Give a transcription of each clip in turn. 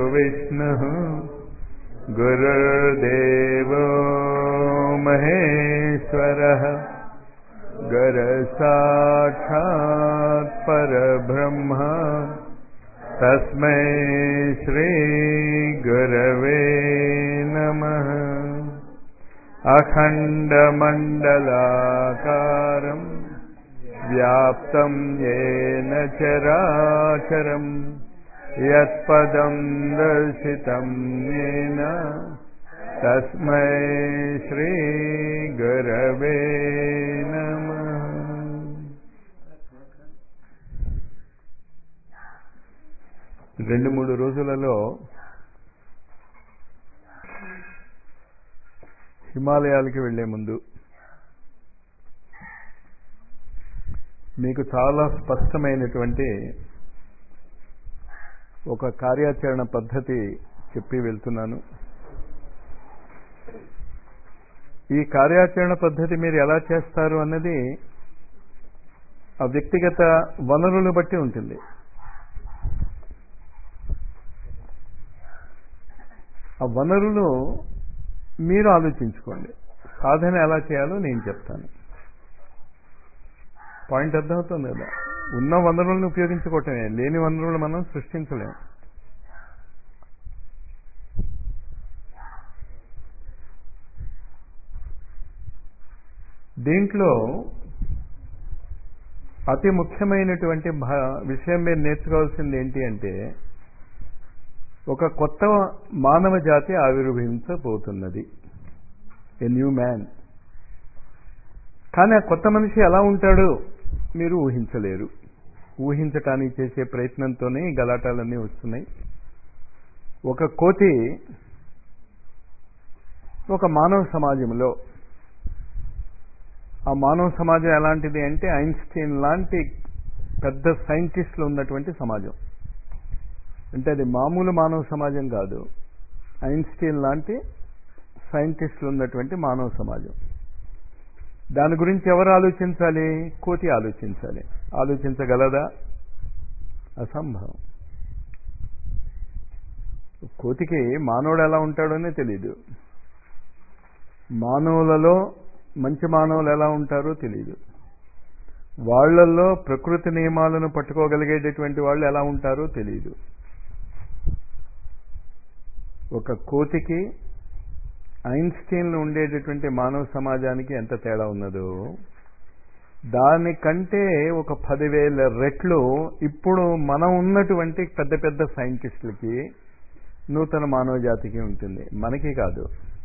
विष्णुः गुरुर्देवो महेश्वरः गुरसाक्षात् परब्रह्म तस्मै श्रीगुरवे नमः अखण्डमण्डलाकारम् व्याप्तं येन चराचरम् यत्पदं दर्शितं येन तस्मै श्रीगुरवे नमः రెండు మూడు రోజులలో హిమాలయాలకి వెళ్లే ముందు మీకు చాలా స్పష్టమైనటువంటి ఒక కార్యాచరణ పద్ధతి చెప్పి వెళ్తున్నాను ఈ కార్యాచరణ పద్ధతి మీరు ఎలా చేస్తారు అన్నది ఆ వ్యక్తిగత వనరులను బట్టి ఉంటుంది ఆ వనరులు మీరు ఆలోచించుకోండి సాధన ఎలా చేయాలో నేను చెప్తాను పాయింట్ అర్థమవుతుంది కదా ఉన్న వనరులను ఉపయోగించుకోవటమే లేని వనరులు మనం సృష్టించలేము దీంట్లో అతి ముఖ్యమైనటువంటి విషయం మీరు నేర్చుకోవాల్సింది ఏంటి అంటే ఒక కొత్త మానవ జాతి ఆవిర్భవించబోతున్నది ఎ న్యూ మ్యాన్ కానీ ఆ కొత్త మనిషి ఎలా ఉంటాడు మీరు ఊహించలేరు ఊహించటానికి చేసే ప్రయత్నంతోనే గలాటాలన్నీ వస్తున్నాయి ఒక కోతి ఒక మానవ సమాజంలో ఆ మానవ సమాజం ఎలాంటిది అంటే ఐన్స్టీన్ లాంటి పెద్ద సైంటిస్టులు ఉన్నటువంటి సమాజం అంటే అది మామూలు మానవ సమాజం కాదు ఐన్స్టీన్ లాంటి సైంటిస్టులు ఉన్నటువంటి మానవ సమాజం దాని గురించి ఎవరు ఆలోచించాలి కోతి ఆలోచించాలి ఆలోచించగలదా అసంభవం కోతికి మానవుడు ఎలా ఉంటాడోనే తెలియదు మానవులలో మంచి మానవులు ఎలా ఉంటారో తెలియదు వాళ్లలో ప్రకృతి నియమాలను పట్టుకోగలిగేటటువంటి వాళ్ళు ఎలా ఉంటారో తెలియదు ఒక కోతికి ఐన్స్టీన్లు ఉండేటటువంటి మానవ సమాజానికి ఎంత తేడా ఉన్నదో దానికంటే ఒక పదివేల రెట్లు ఇప్పుడు మనం ఉన్నటువంటి పెద్ద పెద్ద సైంటిస్టులకి నూతన మానవ జాతికి ఉంటుంది మనకి కాదు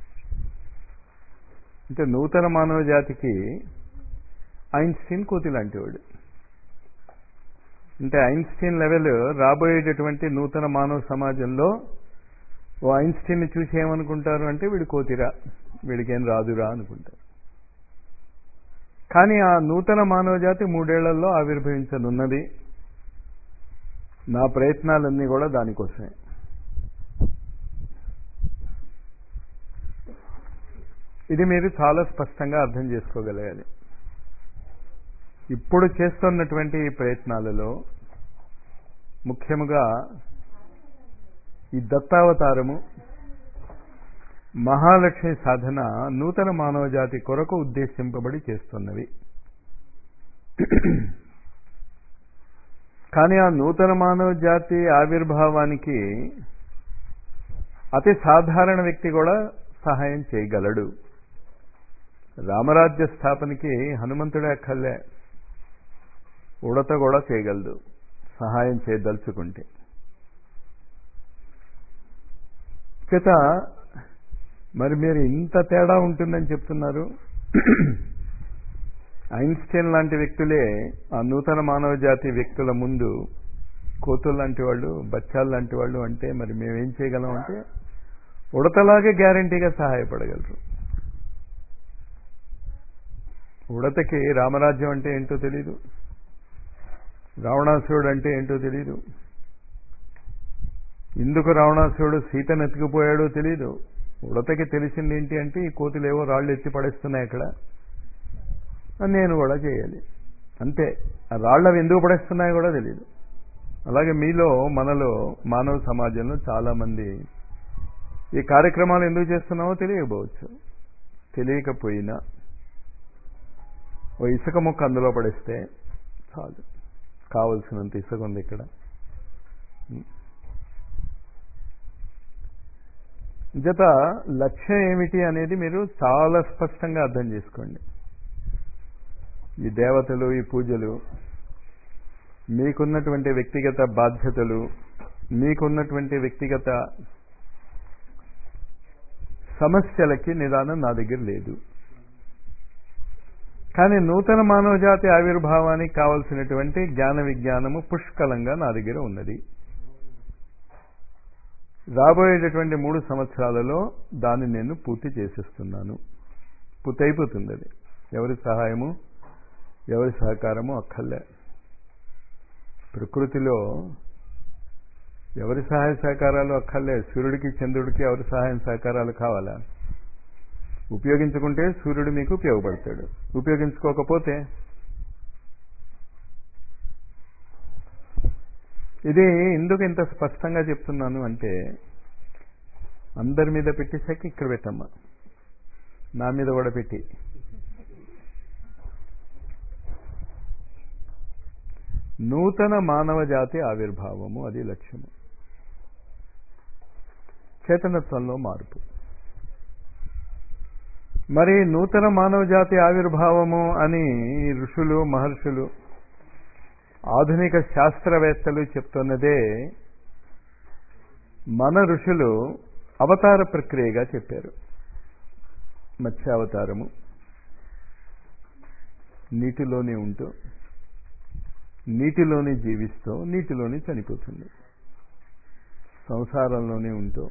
అంటే నూతన మానవ జాతికి ఐన్స్టీన్ కోతి లాంటివాడు అంటే ఐన్స్టీన్ లెవెల్ రాబోయేటటువంటి నూతన మానవ సమాజంలో ఓ ఐన్స్టీన్ని చూసి ఏమనుకుంటారు అంటే వీడు కోతిరా వీడికేం రాదురా అనుకుంటారు కానీ ఆ నూతన మానవ జాతి మూడేళ్లలో ఆవిర్భవించనున్నది నా ప్రయత్నాలన్నీ కూడా దానికోసమే ఇది మీరు చాలా స్పష్టంగా అర్థం చేసుకోగలగాలి ఇప్పుడు చేస్తున్నటువంటి ఈ ప్రయత్నాలలో ముఖ్యముగా ఈ దత్తావతారము మహాలక్ష్మి సాధన నూతన మానవ జాతి కొరకు ఉద్దేశింపబడి చేస్తున్నవి కానీ ఆ నూతన మానవ జాతి ఆవిర్భావానికి అతి సాధారణ వ్యక్తి కూడా సహాయం చేయగలడు రామరాజ్య స్థాపనకి హనుమంతుడే అక్కర్లే ఉడత కూడా చేయగలదు సహాయం చేయదలుచుకుంటే చేత మరి మీరు ఇంత తేడా ఉంటుందని చెప్తున్నారు ఐన్స్టైన్ లాంటి వ్యక్తులే ఆ నూతన మానవ జాతి వ్యక్తుల ముందు కోతులు లాంటి వాళ్ళు బచ్చాలు లాంటి వాళ్ళు అంటే మరి మేమేం చేయగలం అంటే ఉడతలాగే గ్యారంటీగా సహాయపడగలరు ఉడతకి రామరాజ్యం అంటే ఏంటో తెలీదు రావణాసురుడు అంటే ఏంటో తెలీదు ఎందుకు రావణాసురుడు సీతను ఎత్తుకుపోయాడో తెలీదు ఉడతకి తెలిసింది ఏంటి అంటే ఈ కోతులేవో రాళ్ళు ఎత్తి పడేస్తున్నాయి అక్కడ నేను కూడా చేయాలి అంతే ఆ రాళ్ళు అవి ఎందుకు పడేస్తున్నాయో కూడా తెలియదు అలాగే మీలో మనలో మానవ సమాజంలో చాలా మంది ఈ కార్యక్రమాలు ఎందుకు చేస్తున్నామో తెలియకపోవచ్చు తెలియకపోయినా ఓ ఇసుక మొక్క అందులో పడేస్తే చాలు కావలసినంత ఇసుక ఉంది ఇక్కడ జత లక్ష్యం ఏమిటి అనేది మీరు చాలా స్పష్టంగా అర్థం చేసుకోండి ఈ దేవతలు ఈ పూజలు మీకున్నటువంటి వ్యక్తిగత బాధ్యతలు మీకున్నటువంటి వ్యక్తిగత సమస్యలకి నిదానం నా దగ్గర లేదు కానీ నూతన మానవజాతి ఆవిర్భావానికి కావలసినటువంటి జ్ఞాన విజ్ఞానము పుష్కలంగా నా దగ్గర ఉన్నది రాబోయేటటువంటి మూడు సంవత్సరాలలో దాన్ని నేను పూర్తి చేసేస్తున్నాను పూర్తి అయిపోతుంది అది ఎవరి సహాయము ఎవరి సహకారము అక్కర్లే ప్రకృతిలో ఎవరి సహాయ సహకారాలు అక్కర్లే సూర్యుడికి చంద్రుడికి ఎవరి సహాయం సహకారాలు కావాలా ఉపయోగించుకుంటే సూర్యుడు మీకు ఉపయోగపడతాడు ఉపయోగించుకోకపోతే ఇది ఎందుకు ఇంత స్పష్టంగా చెప్తున్నాను అంటే అందరి మీద పెట్టేశాక ఇక్కడ పెట్టమ్మా నా మీద కూడా పెట్టి నూతన మానవ జాతి ఆవిర్భావము అది లక్ష్యము చేతనత్వంలో మార్పు మరి నూతన మానవ జాతి ఆవిర్భావము అని ఋషులు మహర్షులు ఆధునిక శాస్త్రవేత్తలు చెప్తున్నదే మన ఋషులు అవతార ప్రక్రియగా చెప్పారు మత్స్యావతారము నీటిలోనే ఉంటూ నీటిలోనే జీవిస్తూ నీటిలోనే చనిపోతుంది సంసారంలోనే ఉంటూ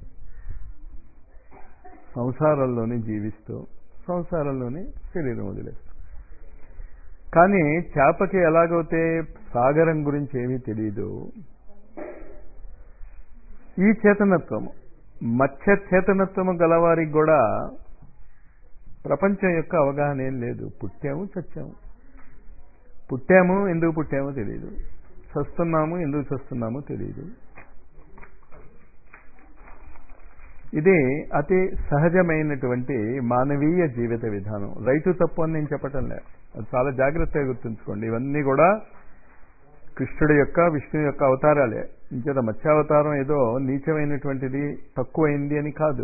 సంసారంలోనే జీవిస్తూ సంసారంలోనే శరీరం వదిలేస్తాం కానీ చేపకి ఎలాగైతే సాగరం గురించి ఏమీ తెలియదు ఈ చేతనత్వము మత్స్య చేతనత్వము గలవారికి కూడా ప్రపంచం యొక్క అవగాహన ఏం లేదు పుట్టాము చచ్చాము పుట్టాము ఎందుకు పుట్టామో తెలియదు చస్తున్నాము ఎందుకు చస్తున్నామో తెలియదు ఇది అతి సహజమైనటువంటి మానవీయ జీవిత విధానం రైతు తప్పు అని నేను చెప్పటం లేదు అది చాలా జాగ్రత్తగా గుర్తుంచుకోండి ఇవన్నీ కూడా కృష్ణుడి యొక్క విష్ణు యొక్క అవతారాలే ఇంకేత మత్స్యావతారం ఏదో నీచమైనటువంటిది తక్కువైంది అని కాదు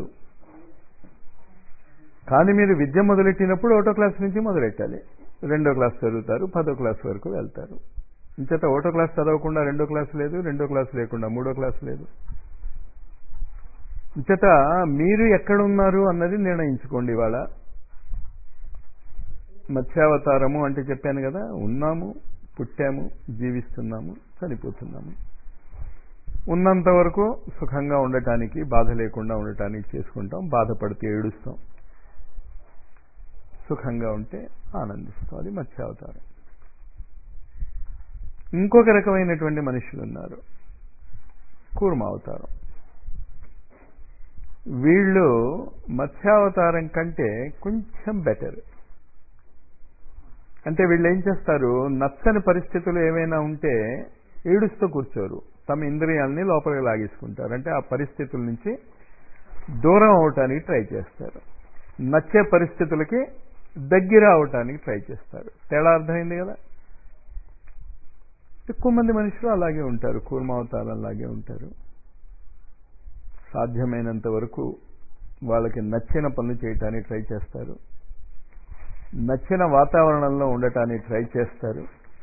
కానీ మీరు విద్య మొదలెట్టినప్పుడు ఒకటో క్లాస్ నుంచి మొదలెట్టాలి రెండో క్లాస్ చదువుతారు పదో క్లాస్ వరకు వెళ్తారు ఇంచేత ఒకటో క్లాస్ చదవకుండా రెండో క్లాస్ లేదు రెండో క్లాస్ లేకుండా మూడో క్లాస్ లేదు ఇంచేత మీరు ఎక్కడున్నారు అన్నది నిర్ణయించుకోండి ఇవాళ మత్స్యావతారము అంటే చెప్పాను కదా ఉన్నాము పుట్టాము జీవిస్తున్నాము చనిపోతున్నాము ఉన్నంత వరకు సుఖంగా ఉండటానికి బాధ లేకుండా ఉండటానికి చేసుకుంటాం బాధపడితే ఏడుస్తాం సుఖంగా ఉంటే ఆనందిస్తాం అది మత్స్యావతారం ఇంకొక రకమైనటువంటి మనుషులు ఉన్నారు కూర్మావతారం వీళ్ళు మత్స్యావతారం కంటే కొంచెం బెటర్ అంటే వీళ్ళు ఏం చేస్తారు నచ్చని పరిస్థితులు ఏమైనా ఉంటే ఏడుస్తూ కూర్చోరు తమ ఇంద్రియాలని లోపలికి లాగేసుకుంటారు అంటే ఆ పరిస్థితుల నుంచి దూరం అవటానికి ట్రై చేస్తారు నచ్చే పరిస్థితులకి దగ్గర అవటానికి ట్రై చేస్తారు తేడా అర్థమైంది కదా ఎక్కువ మంది మనుషులు అలాగే ఉంటారు కూర్మావతారం అలాగే ఉంటారు సాధ్యమైనంత వరకు వాళ్ళకి నచ్చిన పనులు చేయటానికి ట్రై చేస్తారు నచ్చిన వాతావరణంలో ఉండటానికి ట్రై చేస్తారు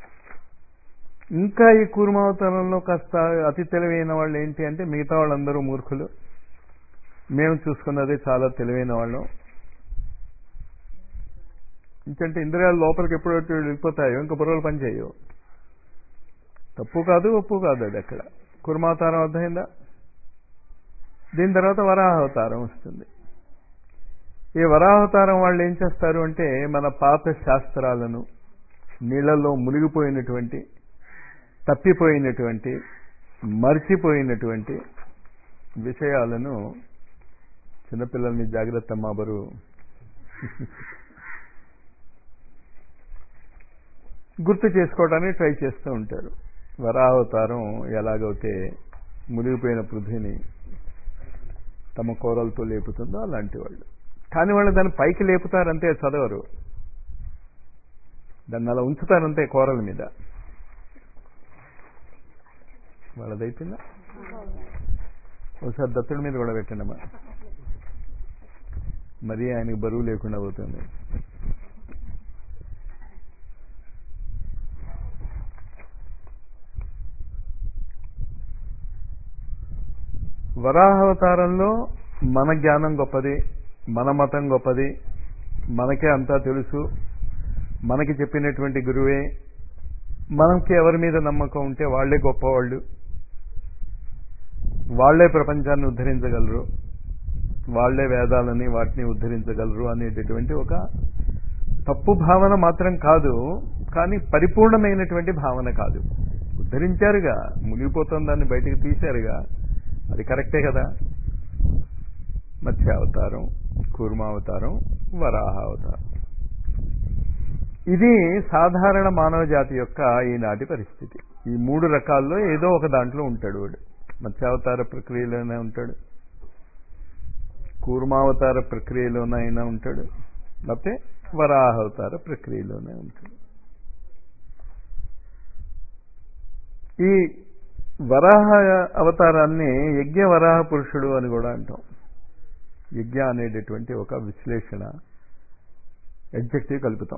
ఇంకా ఈ కూర్మావతారంలో కాస్త అతి తెలివైన వాళ్ళు ఏంటి అంటే మిగతా వాళ్ళందరూ మూర్ఖులు మేము చూసుకున్నది చాలా తెలివైన వాళ్ళం ఇంకంటే ఇంద్రియాలు లోపలికి ఎప్పుడు వెళ్ళిపోతాయో ఇంకా బుర్రలు పనిచేయవు తప్పు కాదు ఒప్పు కాదు అది అక్కడ కుర్మావతారం అర్థమైందా దీని తర్వాత వరాహవతారం వస్తుంది ఈ వరాహవతారం వాళ్ళు ఏం చేస్తారు అంటే మన పాత శాస్త్రాలను నీళ్లలో మునిగిపోయినటువంటి తప్పిపోయినటువంటి మర్చిపోయినటువంటి విషయాలను చిన్నపిల్లల్ని జాగ్రత్త మాబరు గుర్తు చేసుకోవడానికి ట్రై చేస్తూ ఉంటారు వరావతారం ఎలాగైతే మునిగిపోయిన పృథ్వీని తమ కూరలతో లేపుతుందో అలాంటి వాళ్ళు కానీ వాళ్ళు దాన్ని పైకి లేపుతారంతే చదవరు దాన్ని అలా ఉంచుతారంతే కూరల మీద వాళ్ళదైపోయిందా ఒకసారి దత్తుడి మీద కూడా పెట్టండి అమ్మా మరీ ఆయనకి బరువు లేకుండా పోతుంది వరాహావతారంలో మన జ్ఞానం గొప్పది మన మతం గొప్పది మనకే అంతా తెలుసు మనకి చెప్పినటువంటి గురువే మనకి ఎవరి మీద నమ్మకం ఉంటే వాళ్లే గొప్పవాళ్ళు వాళ్లే ప్రపంచాన్ని ఉద్ధరించగలరు వాళ్లే వేదాలని వాటిని ఉద్ధరించగలరు అనేటటువంటి ఒక తప్పు భావన మాత్రం కాదు కానీ పరిపూర్ణమైనటువంటి భావన కాదు ఉద్ధరించారుగా మునిగిపోతున్న దాన్ని బయటకు తీశారుగా అది కరెక్టే కదా మత్స్యావతారం కూర్మావతారం వరాహావతారం ఇది సాధారణ మానవ జాతి యొక్క ఈనాటి పరిస్థితి ఈ మూడు రకాల్లో ఏదో ఒక దాంట్లో ఉంటాడు వాడు మత్స్యావతార ప్రక్రియలోనే ఉంటాడు కూర్మావతార ప్రక్రియలోనైనా ఉంటాడు లేకపోతే వరాహావతార ప్రక్రియలోనే ఉంటాడు ఈ వరాహ అవతారాన్ని యజ్ఞ వరాహ పురుషుడు అని కూడా అంటాం యజ్ఞ అనేటటువంటి ఒక విశ్లేషణ ఎగ్జెక్టివ్ కలుపుతాం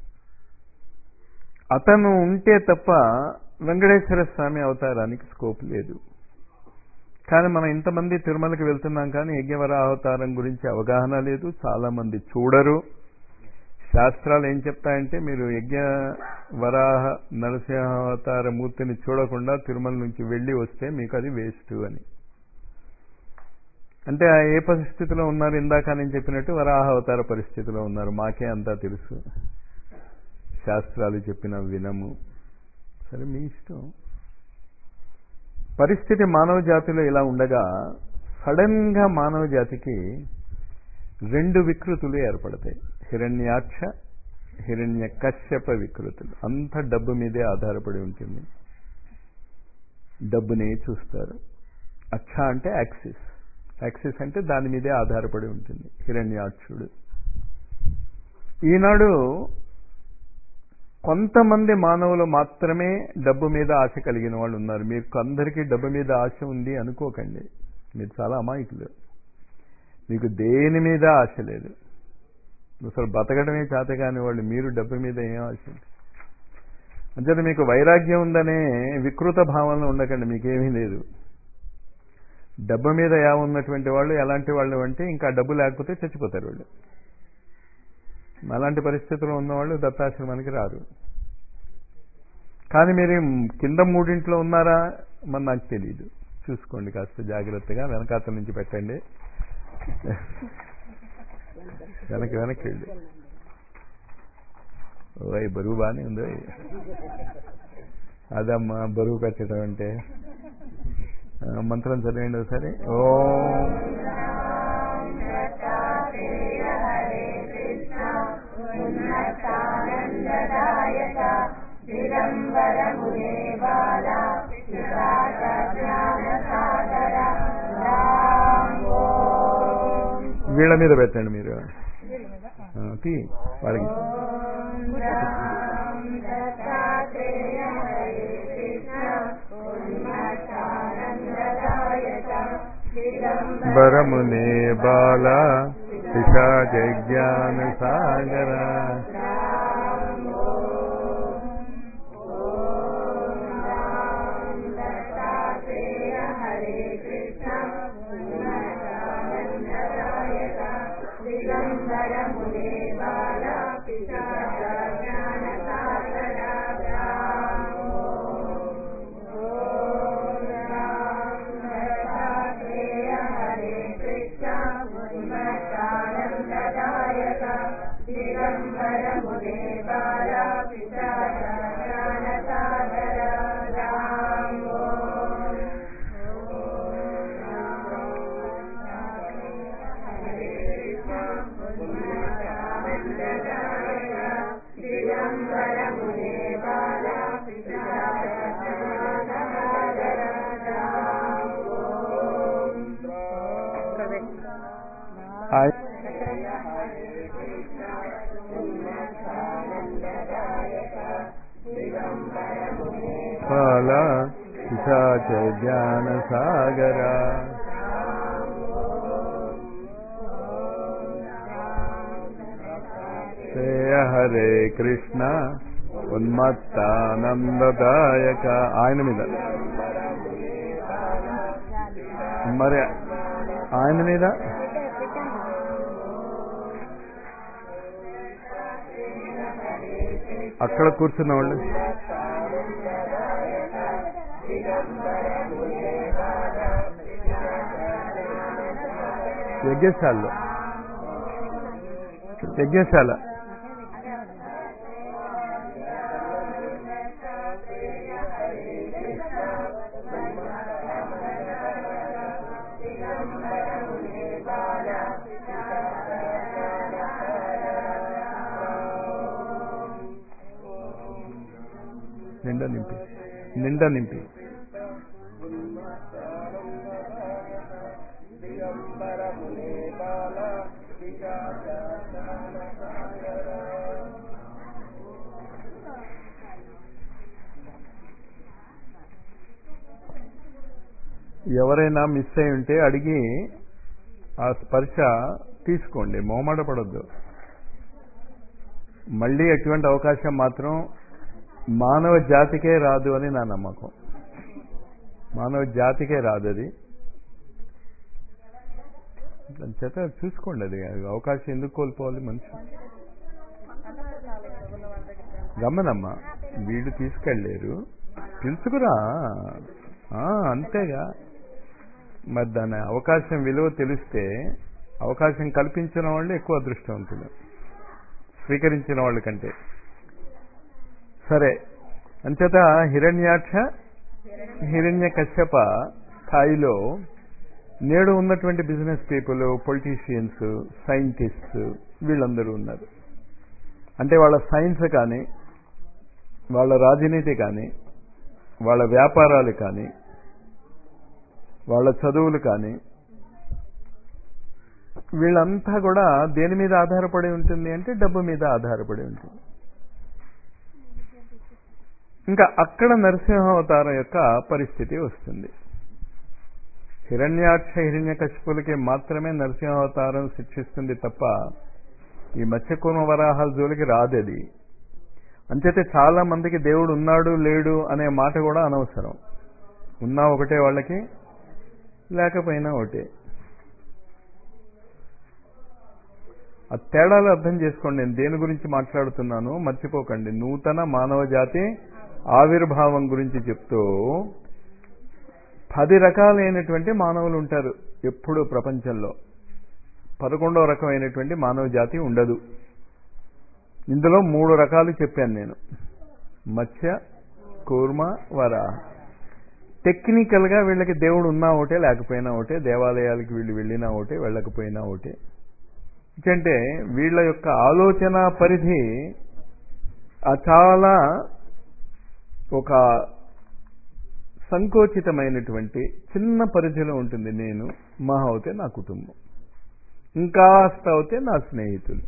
అతను ఉంటే తప్ప వెంకటేశ్వర స్వామి అవతారానికి స్కోప్ లేదు కానీ మనం ఇంతమంది తిరుమలకి వెళ్తున్నాం కానీ యజ్ఞవర అవతారం గురించి అవగాహన లేదు చాలా మంది చూడరు శాస్త్రాలు ఏం చెప్తాయంటే మీరు యజ్ఞ వరాహ నరసింహావతార మూర్తిని చూడకుండా తిరుమల నుంచి వెళ్ళి వస్తే మీకు అది వేస్ట్ అని అంటే ఏ పరిస్థితిలో ఉన్నారు ఇందాక నేను చెప్పినట్టు వరాహ అవతార పరిస్థితిలో ఉన్నారు మాకే అంతా తెలుసు శాస్త్రాలు చెప్పిన వినము సరే మీ ఇష్టం పరిస్థితి మానవ జాతిలో ఇలా ఉండగా సడన్ గా మానవ జాతికి రెండు వికృతులు ఏర్పడతాయి హిరణ్యాక్ష హిరణ్య కశ్యప వికృతులు అంత డబ్బు మీదే ఆధారపడి ఉంటుంది డబ్బుని చూస్తారు అక్ష అంటే యాక్సిస్ యాక్సిస్ అంటే దాని మీదే ఆధారపడి ఉంటుంది హిరణ్యాక్షుడు ఈనాడు కొంతమంది మానవులు మాత్రమే డబ్బు మీద ఆశ కలిగిన వాళ్ళు ఉన్నారు మీకు అందరికీ డబ్బు మీద ఆశ ఉంది అనుకోకండి మీరు చాలా అమాయకులు మీకు దేని మీద ఆశ లేదు అసలు బతకడమే చేత కాని వాళ్ళు మీరు డబ్బు మీద ఏం ఆశ అంచేత మీకు వైరాగ్యం ఉందనే వికృత భావనలు ఉండకండి మీకేమీ లేదు డబ్బు మీద ఉన్నటువంటి వాళ్ళు ఎలాంటి వాళ్ళు అంటే ఇంకా డబ్బు లేకపోతే చచ్చిపోతారు వాళ్ళు అలాంటి పరిస్థితుల్లో ఉన్నవాళ్ళు దత్తాశ్రమానికి రారు కానీ మీరు కింద మూడింట్లో ఉన్నారా మరి నాకు తెలియదు చూసుకోండి కాస్త జాగ్రత్తగా వెనకాతల నుంచి పెట్టండి వెనక్కి వెనక్కి వెళ్ళి ఓయ్ బరువు బాగానే ఉంది అదమ్మా బరువు పెట్టడం అంటే మంత్రం చదివండి ఒకసారి ఓ వీళ్ళ మీద పెట్టండి మీరు తీ వాళ్ళకి బరమునే బాల పిశాచ జ్ఞాన సాగర అదే ఆయ- పాల పిశాచ జ్ఞాన సాగర శ్రేయ హరే కృష్ణ ఉన్మత్తానందదాయక ఆయన మీద మరి ఆయన మీద అక్కడ కూర్చున్న వాళ్ళు యజ్ఞశాలలో యజ్ఞశాల నిండా నింపి నిండా నింపి ఎవరైనా మిస్ అయి ఉంటే అడిగి ఆ స్పర్శ తీసుకోండి మొహమాట పడద్దు మళ్ళీ ఎటువంటి అవకాశం మాత్రం మానవ జాతికే రాదు అని నా నమ్మకం మానవ జాతికే రాదు అది దాని చేత చూసుకోండి అది అవకాశం ఎందుకు కోల్పోవాలి మనిషి గమనమ్మా వీడు తీసుకెళ్ళలేరు పిలుచుకురా ఆ, అంతేగా మరి దాని అవకాశం విలువ తెలిస్తే అవకాశం కల్పించిన వాళ్ళు ఎక్కువ అదృష్టవంతులు స్వీకరించిన వాళ్ళ కంటే సరే అంచేత హిరణ్యాక్ష హిరణ్య కశ్యప స్థాయిలో నేడు ఉన్నటువంటి బిజినెస్ పీపుల్ పొలిటీషియన్స్ సైంటిస్ట్స్ వీళ్ళందరూ ఉన్నారు అంటే వాళ్ళ సైన్స్ కానీ వాళ్ళ రాజనీతి కానీ వాళ్ళ వ్యాపారాలు కానీ వాళ్ళ చదువులు కానీ వీళ్ళంతా కూడా దేని మీద ఆధారపడి ఉంటుంది అంటే డబ్బు మీద ఆధారపడి ఉంటుంది ఇంకా అక్కడ నరసింహావతారం యొక్క పరిస్థితి వస్తుంది హిరణ్యాక్ష హిరణ్య కశిపులకి మాత్రమే నరసింహావతారం శిక్షిస్తుంది తప్ప ఈ మత్స్యకూర్మ వరాహాల జోలికి రాదది అంచేతే చాలా మందికి దేవుడు ఉన్నాడు లేడు అనే మాట కూడా అనవసరం ఉన్నా ఒకటే వాళ్ళకి లేకపోయినా ఒకటే ఆ తేడాలు అర్థం చేసుకోండి నేను దేని గురించి మాట్లాడుతున్నాను మర్చిపోకండి నూతన మానవ జాతి ఆవిర్భావం గురించి చెప్తూ పది రకాలైనటువంటి మానవులు ఉంటారు ఎప్పుడు ప్రపంచంలో పదకొండవ రకమైనటువంటి మానవ జాతి ఉండదు ఇందులో మూడు రకాలు చెప్పాను నేను మత్స్య కూర్మ వరాహ టెక్నికల్ గా వీళ్ళకి దేవుడు ఉన్నా ఒకటే లేకపోయినా ఒకటే దేవాలయాలకి వీళ్ళు వెళ్ళినా ఒకటే వెళ్ళకపోయినా ఒకటే ఎందుకంటే వీళ్ళ యొక్క ఆలోచన పరిధి ఆ చాలా ఒక సంకోచితమైనటువంటి చిన్న పరిధిలో ఉంటుంది నేను మహా అవుతే నా కుటుంబం ఇంకాస్త అవుతే నా స్నేహితులు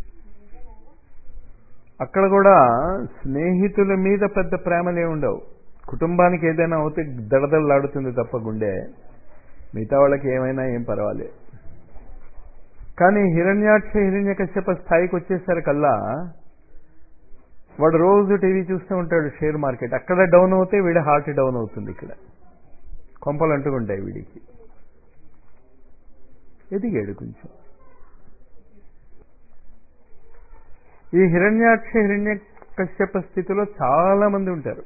అక్కడ కూడా స్నేహితుల మీద పెద్ద ప్రేమలే ఉండవు కుటుంబానికి ఏదైనా అవుతే దడదడలాడుతుంది తప్ప గుండె మిగతా వాళ్ళకి ఏమైనా ఏం పర్వాలే కానీ హిరణ్యాక్ష హిరణ్య కశ్యప స్థాయికి వచ్చేసరికల్లా వాడు రోజు టీవీ చూస్తూ ఉంటాడు షేర్ మార్కెట్ అక్కడ డౌన్ అవుతే వీడి హార్ట్ డౌన్ అవుతుంది ఇక్కడ కొంపలు అంటుకుంటాయి వీడికి ఎదిగాడు కొంచెం ఈ హిరణ్యాక్ష హిరణ్య కశ్యప స్థితిలో చాలా మంది ఉంటారు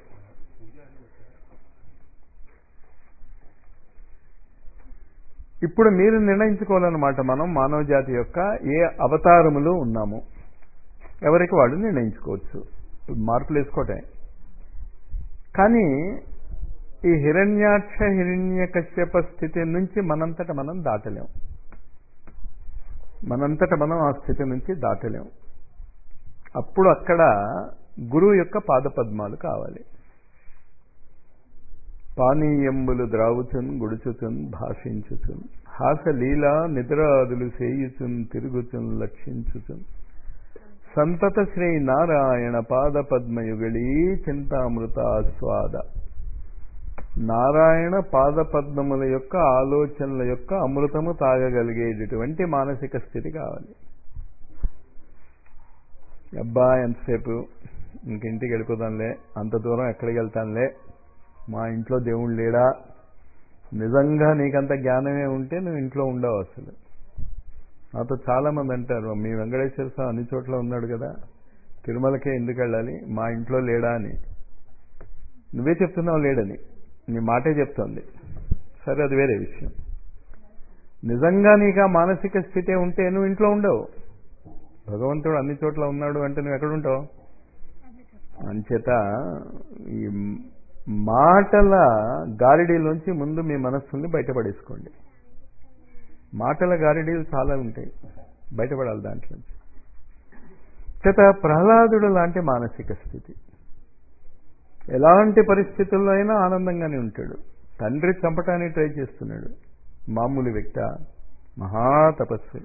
ఇప్పుడు మీరు నిర్ణయించుకోవాలన్నమాట మనం మానవ జాతి యొక్క ఏ అవతారములో ఉన్నాము ఎవరికి వాళ్ళు నిర్ణయించుకోవచ్చు మార్పులు వేసుకోవటం కానీ ఈ హిరణ్యాక్ష హిరణ్య కశ్యప స్థితి నుంచి మనంతట మనం దాటలేం మనంతట మనం ఆ స్థితి నుంచి దాటలేం అప్పుడు అక్కడ గురువు యొక్క పాదపద్మాలు కావాలి పానీయంబులు ద్రావుచున్ గుడుచుచున్ భాషించుచున్ హాస లీలా నిద్రాదులు సేయుచున్ తిరుగుచున్ లక్షించుచున్ సంతత శ్రీ నారాయణ పాద పద్మయుగళీ చింతామృత ఆస్వాద నారాయణ పాద పద్మముల యొక్క ఆలోచనల యొక్క అమృతము తాగగలిగేటటువంటి మానసిక స్థితి కావాలి అబ్బా ఎంతసేపు ఇంకింటికి వెళ్ళిపోతానులే అంత దూరం ఎక్కడికి వెళ్తానులే మా ఇంట్లో దేవుడు లేడా నిజంగా నీకంత జ్ఞానమే ఉంటే నువ్వు ఇంట్లో ఉండవు అసలు నాతో చాలా మంది అంటారు మీ వెంకటేశ్వర స్వామి అన్ని చోట్ల ఉన్నాడు కదా తిరుమలకే ఎందుకు వెళ్ళాలి మా ఇంట్లో లేడా అని నువ్వే చెప్తున్నావు లేడని నీ మాటే చెప్తోంది సరే అది వేరే విషయం నిజంగా నీకు ఆ మానసిక స్థితి ఉంటే నువ్వు ఇంట్లో ఉండవు భగవంతుడు అన్ని చోట్ల ఉన్నాడు అంటే నువ్వు ఎక్కడుంటావు అంచేత ఈ మాటల గారిడీలోంచి ముందు మీ మనస్సుని బయటపడేసుకోండి మాటల గారిడీలు చాలా ఉంటాయి బయటపడాలి దాంట్లోంచి చేత ప్రహ్లాదుడు లాంటి మానసిక స్థితి ఎలాంటి పరిస్థితుల్లో అయినా ఆనందంగానే ఉంటాడు తండ్రి చంపటానికి ట్రై చేస్తున్నాడు మామూలు వ్యక్త మహాతపస్వి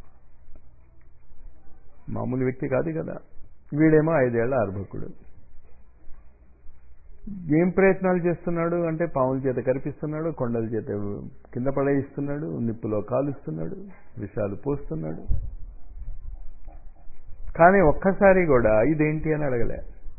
మామూలు వ్యక్తి కాదు కదా వీడేమో ఐదేళ్ల అర్భకుడు ఏం ప్రయత్నాలు చేస్తున్నాడు అంటే పాముల చేత కనిపిస్తున్నాడు కొండల చేత కింద పడేయిస్తున్నాడు నిప్పులో కాలుస్తున్నాడు విషాలు పోస్తున్నాడు కానీ ఒక్కసారి కూడా ఇదేంటి అని అడగలే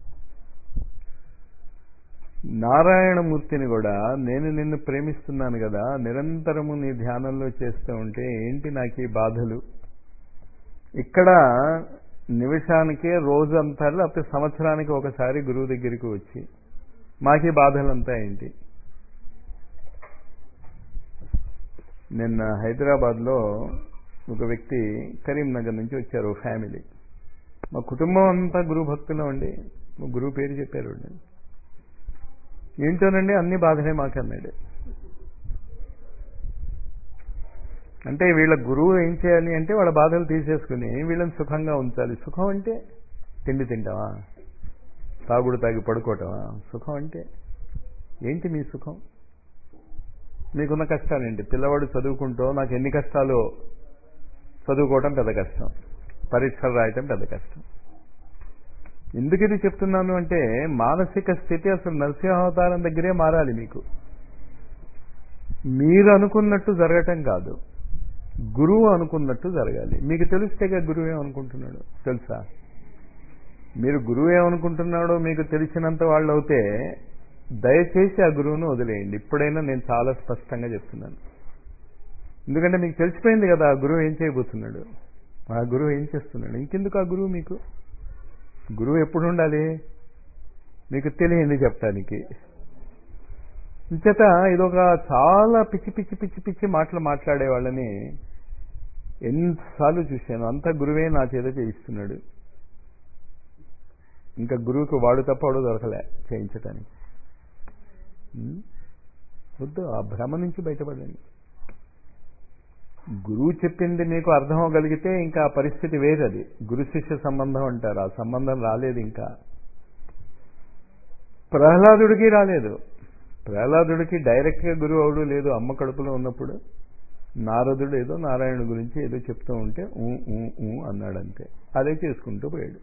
నారాయణమూర్తిని కూడా నేను నిన్ను ప్రేమిస్తున్నాను కదా నిరంతరము నీ ధ్యానంలో చేస్తూ ఉంటే ఏంటి నాకు ఈ బాధలు ఇక్కడ నిమిషానికే రోజు అంతా లేకపోతే సంవత్సరానికి ఒకసారి గురువు దగ్గరికి వచ్చి మాకి బాధలంతా ఏంటి నిన్న హైదరాబాద్లో ఒక వ్యక్తి కరీంనగర్ నుంచి వచ్చారు ఫ్యామిలీ మా కుటుంబం అంతా గురు భక్తులు అండి మా గురువు పేరు చెప్పారు ఏంటోనండి అన్ని బాధలే మాకు అన్నాడు అంటే వీళ్ళ గురువు ఏం చేయాలి అంటే వాళ్ళ బాధలు తీసేసుకుని వీళ్ళని సుఖంగా ఉంచాలి సుఖం అంటే తిండి తింటావా తాగుడు తాగి పడుకోవటమా సుఖం అంటే ఏంటి మీ సుఖం మీకున్న కష్టాలేంటి పిల్లవాడు చదువుకుంటూ నాకు ఎన్ని కష్టాలు చదువుకోవటం పెద్ద కష్టం పరీక్షలు రాయటం పెద్ద కష్టం ఎందుకు ఇది చెప్తున్నాను అంటే మానసిక స్థితి అసలు నరసింహావతారం దగ్గరే మారాలి మీకు మీరు అనుకున్నట్టు జరగటం కాదు గురువు అనుకున్నట్టు జరగాలి మీకు తెలిస్తేగా గురువు ఏమనుకుంటున్నాడు తెలుసా మీరు గురువు ఏమనుకుంటున్నాడో మీకు తెలిసినంత వాళ్ళు అవుతే దయచేసి ఆ గురువును వదిలేయండి ఇప్పుడైనా నేను చాలా స్పష్టంగా చెప్తున్నాను ఎందుకంటే మీకు తెలిసిపోయింది కదా ఆ గురువు ఏం చేయబోతున్నాడు ఆ గురువు ఏం చేస్తున్నాడు ఇంకెందుకు ఆ గురువు మీకు గురువు ఎప్పుడు ఉండాలి మీకు తెలియంది చెప్పడానికి ఇంచేత ఇదొక చాలా పిచ్చి పిచ్చి పిచ్చి పిచ్చి మాటలు మాట్లాడే వాళ్ళని ఎన్నిసార్లు చూశాను అంతా గురువే నా చేత చేయిస్తున్నాడు ఇంకా గురువుకి వాడు తప్ప వాడు దొరకలే చేయించటానికి వద్దు ఆ భ్రమ నుంచి బయటపడండి గురువు చెప్పింది మీకు అర్థం అవ్వగలిగితే ఇంకా ఆ పరిస్థితి వేరది గురు శిష్య సంబంధం అంటారు ఆ సంబంధం రాలేదు ఇంకా ప్రహ్లాదుడికి రాలేదు ప్రహ్లాదుడికి డైరెక్ట్గా గురువు అవడు లేదు అమ్మ కడుపులో ఉన్నప్పుడు నారదుడు ఏదో నారాయణ గురించి ఏదో చెప్తూ ఉంటే ఊ ఊ ఊ అన్నాడంతే అదే చేసుకుంటూ పోయాడు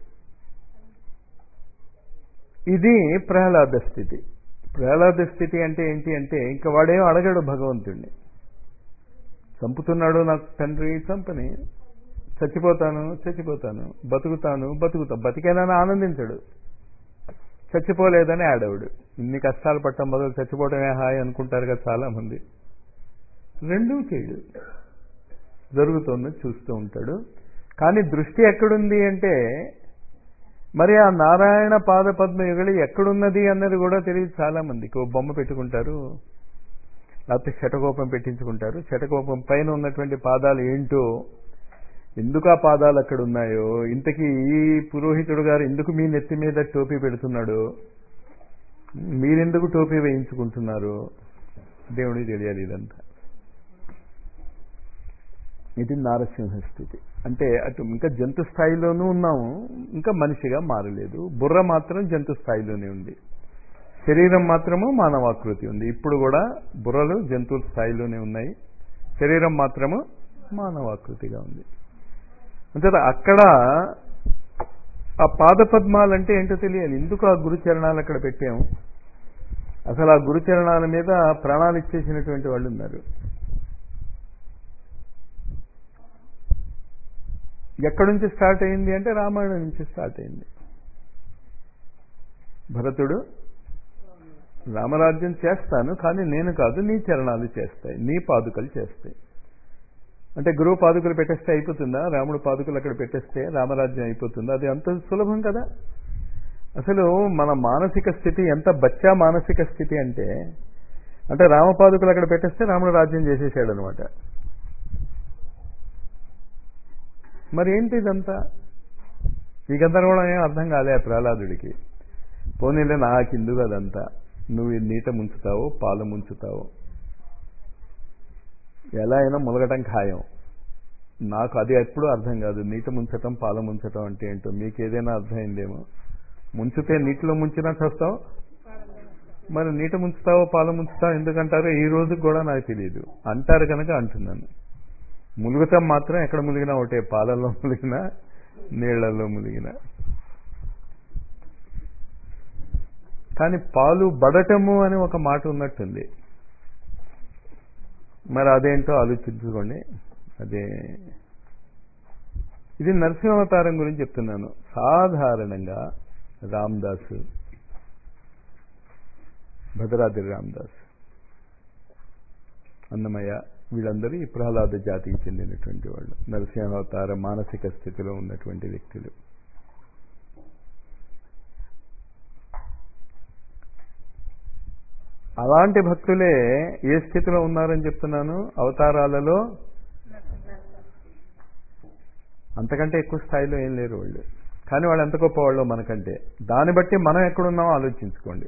ఇది ప్రహ్లాద స్థితి ప్రహ్లాద స్థితి అంటే ఏంటి అంటే ఇంకా వాడేం అడగడు భగవంతుడిని చంపుతున్నాడు నాకు తండ్రి చంపని చచ్చిపోతాను చచ్చిపోతాను బతుకుతాను బతుకుతా బతికేనా ఆనందించడు చచ్చిపోలేదని ఆడవుడు ఇన్ని కష్టాలు పట్టం బదులు చచ్చిపోవడమే హాయ్ అనుకుంటారు కదా చాలా మంది రెండూ చేయడు జరుగుతోంది చూస్తూ ఉంటాడు కానీ దృష్టి ఎక్కడుంది అంటే మరి ఆ నారాయణ పాద పద్మ యుగలి ఎక్కడున్నది అన్నది కూడా తెలియదు చాలా మందికి ఓ బొమ్మ పెట్టుకుంటారు లేకపోతే శటకోపం పెట్టించుకుంటారు శటకోపం పైన ఉన్నటువంటి పాదాలు ఏంటో ఎందుకు ఆ పాదాలు అక్కడ ఉన్నాయో ఇంతకీ ఈ పురోహితుడు గారు ఎందుకు మీ నెత్తి మీద టోపీ పెడుతున్నాడు మీరెందుకు టోపీ వేయించుకుంటున్నారు దేవుడికి తెలియాలి ఇదంతా ఇది నారసింహ స్థితి అంటే అటు ఇంకా జంతు స్థాయిలోనూ ఉన్నాము ఇంకా మనిషిగా మారలేదు బుర్ర మాత్రం జంతు స్థాయిలోనే ఉంది శరీరం మాత్రము మానవాకృతి ఉంది ఇప్పుడు కూడా బుర్రలు జంతువుల స్థాయిలోనే ఉన్నాయి శరీరం మాత్రము మానవాకృతిగా ఉంది అంతే అక్కడ ఆ పాద పద్మాలంటే ఏంటో తెలియాలి ఎందుకు ఆ గురుచరణాలు అక్కడ పెట్టాము అసలు ఆ గురుచరణాల మీద ప్రాణాలు ఇచ్చేసినటువంటి వాళ్ళు ఉన్నారు ఎక్కడి నుంచి స్టార్ట్ అయింది అంటే రామాయణం నుంచి స్టార్ట్ అయింది భరతుడు రామరాజ్యం చేస్తాను కానీ నేను కాదు నీ చరణాలు చేస్తాయి నీ పాదుకలు చేస్తాయి అంటే గురువు పాదుకలు పెట్టేస్తే అయిపోతుందా రాముడు పాదుకలు అక్కడ పెట్టేస్తే రామరాజ్యం అయిపోతుందా అది అంత సులభం కదా అసలు మన మానసిక స్థితి ఎంత బచ్చా మానసిక స్థితి అంటే అంటే రామపాదుకలు అక్కడ పెట్టేస్తే రాముడు రాజ్యం చేసేసాడు అనమాట మరి ఏంటి ఇదంతా ఈ గందరగోళం ఏం అర్థం కాలే ఆ ప్రహ్లాదుడికి పోనీలే నాకెందుకు అదంతా నువ్వు ఈ నీట ముంచుతావు పాలు ముంచుతావు ఎలా అయినా ములగటం ఖాయం నాకు అది ఎప్పుడూ అర్థం కాదు నీట ముంచటం పాల ముంచటం అంటే ఏంటో మీకు ఏదైనా అర్థమైందేమో ముంచితే నీటిలో ముంచినా చేస్తావు మరి నీట ముంచుతావో పాలు ముంచుతావు ఎందుకంటారో ఈ రోజు కూడా నాకు తెలియదు అంటారు కనుక అంటున్నాను ములుగుతాం మాత్రం ఎక్కడ ములిగినా ఒకటే పాలల్లో ములిగినా నీళ్లలో ములిగినా కానీ పాలు బడటము అని ఒక మాట ఉన్నట్టుంది మరి అదేంటో ఆలోచించుకోండి అదే ఇది నరసింహావతారం గురించి చెప్తున్నాను సాధారణంగా రామ్దాస్ భద్రాద్రి రామ్దాస్ అన్నమయ్య వీళ్ళందరూ ఈ ప్రహ్లాద జాతికి చెందినటువంటి వాళ్ళు నరసింహావతార మానసిక స్థితిలో ఉన్నటువంటి వ్యక్తులు అలాంటి భక్తులే ఏ స్థితిలో ఉన్నారని చెప్తున్నాను అవతారాలలో అంతకంటే ఎక్కువ స్థాయిలో ఏం లేరు వాళ్ళు కానీ వాళ్ళు ఎంత గొప్ప వాళ్ళు మనకంటే దాన్ని బట్టి మనం ఎక్కడున్నామో ఆలోచించుకోండి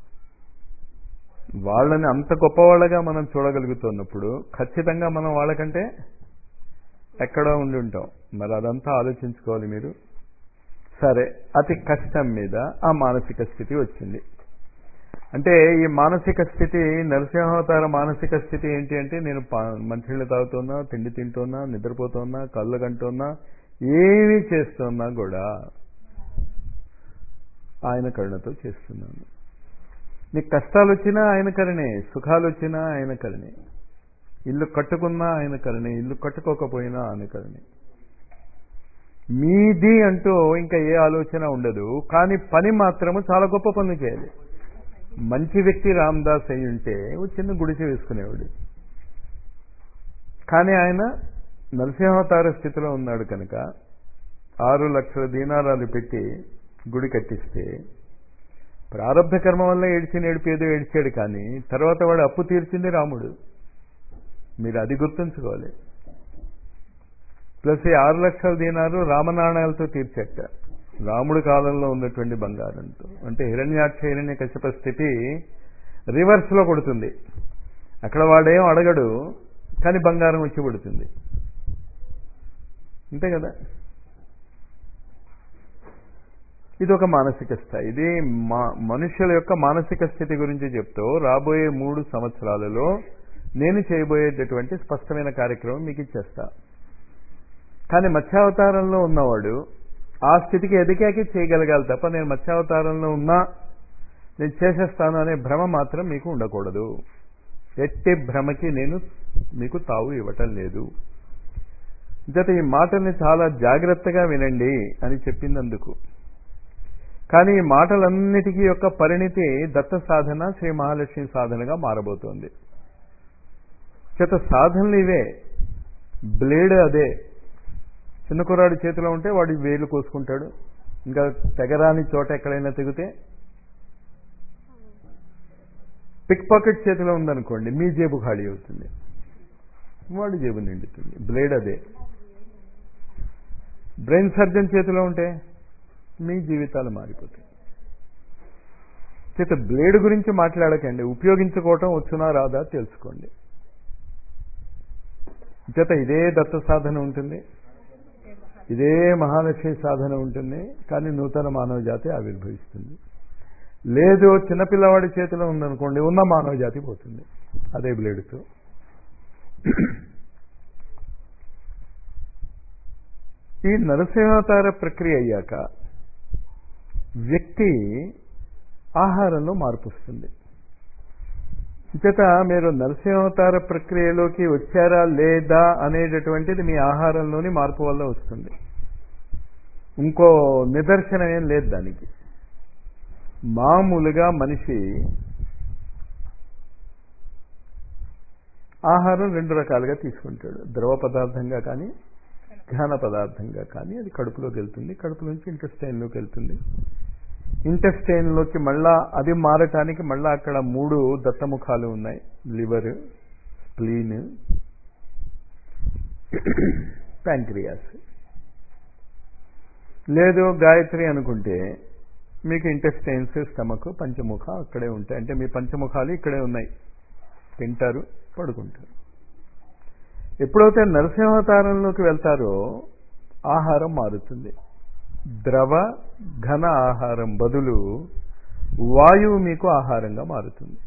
వాళ్ళని అంత గొప్పవాళ్ళగా మనం చూడగలుగుతున్నప్పుడు ఖచ్చితంగా మనం వాళ్ళకంటే ఎక్కడో ఉండి ఉంటాం మరి అదంతా ఆలోచించుకోవాలి మీరు సరే అతి కష్టం మీద ఆ మానసిక స్థితి వచ్చింది అంటే ఈ మానసిక స్థితి నరసింహావతార మానసిక స్థితి ఏంటి అంటే నేను మంచినీళ్ళు తాగుతున్నా తిండి తింటున్నా నిద్రపోతున్నా కళ్ళు కంటున్నా ఏమి చేస్తున్నా కూడా ఆయన కరుణతో చేస్తున్నాను నీకు కష్టాలు వచ్చినా ఆయన కరణే సుఖాలు వచ్చినా ఆయన కరణే ఇల్లు కట్టుకున్నా ఆయన కరణే ఇల్లు కట్టుకోకపోయినా ఆయన కరణే మీది అంటూ ఇంకా ఏ ఆలోచన ఉండదు కానీ పని మాత్రము చాలా గొప్ప పనులు చేయాలి మంచి వ్యక్తి రామ్దాస్ అయి ఉంటే ఓ చిన్న గుడిసె వేసుకునేవాడు కానీ ఆయన నరసింహావతార స్థితిలో ఉన్నాడు కనుక ఆరు లక్షల దీనారాలు పెట్టి గుడి కట్టిస్తే ప్రారంభ కర్మ వల్ల ఏడిచి ఏడిపేదో ఏడిచాడు కానీ తర్వాత వాడు అప్పు తీర్చింది రాముడు మీరు అది గుర్తుంచుకోవాలి ప్లస్ ఈ ఆరు లక్షల దీనాలు రామనాణాలతో తీర్చట రాముడి కాలంలో ఉన్నటువంటి బంగారంతో అంటే హిరణ్యాక్ష హిరణ్య కశ్యప స్థితి రివర్స్ లో కొడుతుంది అక్కడ వాడేం అడగడు కానీ బంగారం వచ్చి పడుతుంది అంతే కదా ఇది ఒక మానసిక స్థాయి ఇది మా మనుషుల యొక్క మానసిక స్థితి గురించి చెప్తూ రాబోయే మూడు సంవత్సరాలలో నేను చేయబోయేటటువంటి స్పష్టమైన కార్యక్రమం మీకు ఇచ్చేస్తా కానీ మత్స్యావతారంలో ఉన్నవాడు ఆ స్థితికి ఎదిగాకే చేయగలగాలి తప్ప నేను మత్స్యావతారంలో ఉన్నా నేను చేసేస్తాను అనే భ్రమ మాత్రం మీకు ఉండకూడదు ఎట్టి భ్రమకి నేను మీకు తావు ఇవ్వటం లేదు జత ఈ మాటల్ని చాలా జాగ్రత్తగా వినండి అని చెప్పినందుకు కానీ ఈ మాటలన్నిటికీ యొక్క పరిణితి దత్త సాధన శ్రీ మహాలక్ష్మి సాధనగా మారబోతోంది చేత సాధనలు ఇవే బ్లేడ్ అదే చిన్న కుర్రాడి చేతిలో ఉంటే వాడి వేలు కోసుకుంటాడు ఇంకా తెగరాని చోట ఎక్కడైనా తెగితే పిక్ పాకెట్ చేతిలో ఉందనుకోండి మీ జేబు ఖాళీ అవుతుంది వాడి జేబు నిండుతుంది బ్లేడ్ అదే బ్రెయిన్ సర్జన్ చేతిలో ఉంటే మీ జీవితాలు మారిపోతాయి చేత బ్లేడ్ గురించి మాట్లాడకండి ఉపయోగించుకోవటం వచ్చునా రాదా తెలుసుకోండి చేత ఇదే దత్త సాధన ఉంటుంది ఇదే మహాలక్ష్మి సాధన ఉంటుంది కానీ నూతన మానవ జాతి ఆవిర్భవిస్తుంది లేదు చిన్నపిల్లవాడి చేతిలో ఉందనుకోండి ఉన్న మానవ జాతి పోతుంది అదే బ్లేడ్తో ఈ నరసింహావతార ప్రక్రియ అయ్యాక వ్యక్తి ఆహారంలో మార్పు వస్తుంది చేత మీరు నరసింహావతార ప్రక్రియలోకి వచ్చారా లేదా అనేటటువంటిది మీ ఆహారంలోని మార్పు వల్ల వస్తుంది ఇంకో నిదర్శనం ఏం లేదు దానికి మామూలుగా మనిషి ఆహారం రెండు రకాలుగా తీసుకుంటాడు ద్రవ పదార్థంగా కానీ ఘన పదార్థంగా కానీ అది కడుపులోకి వెళ్తుంది కడుపు నుంచి ఇంటెస్టైన్లోకి వెళ్తుంది ఇంటెస్టైన్లోకి మళ్ళా అది మారటానికి మళ్ళా అక్కడ మూడు దత్తముఖాలు ఉన్నాయి లివర్ స్ప్లీన్ ప్యాంక్రియాస్ లేదు గాయత్రి అనుకుంటే మీకు ఇంటెస్టైన్స్ స్టమక్ పంచముఖ అక్కడే ఉంటాయి అంటే మీ పంచముఖాలు ఇక్కడే ఉన్నాయి తింటారు పడుకుంటారు ఎప్పుడైతే నరసింహావతారంలోకి వెళ్తారో ఆహారం మారుతుంది ద్రవ ఘన ఆహారం బదులు వాయువు మీకు ఆహారంగా మారుతుంది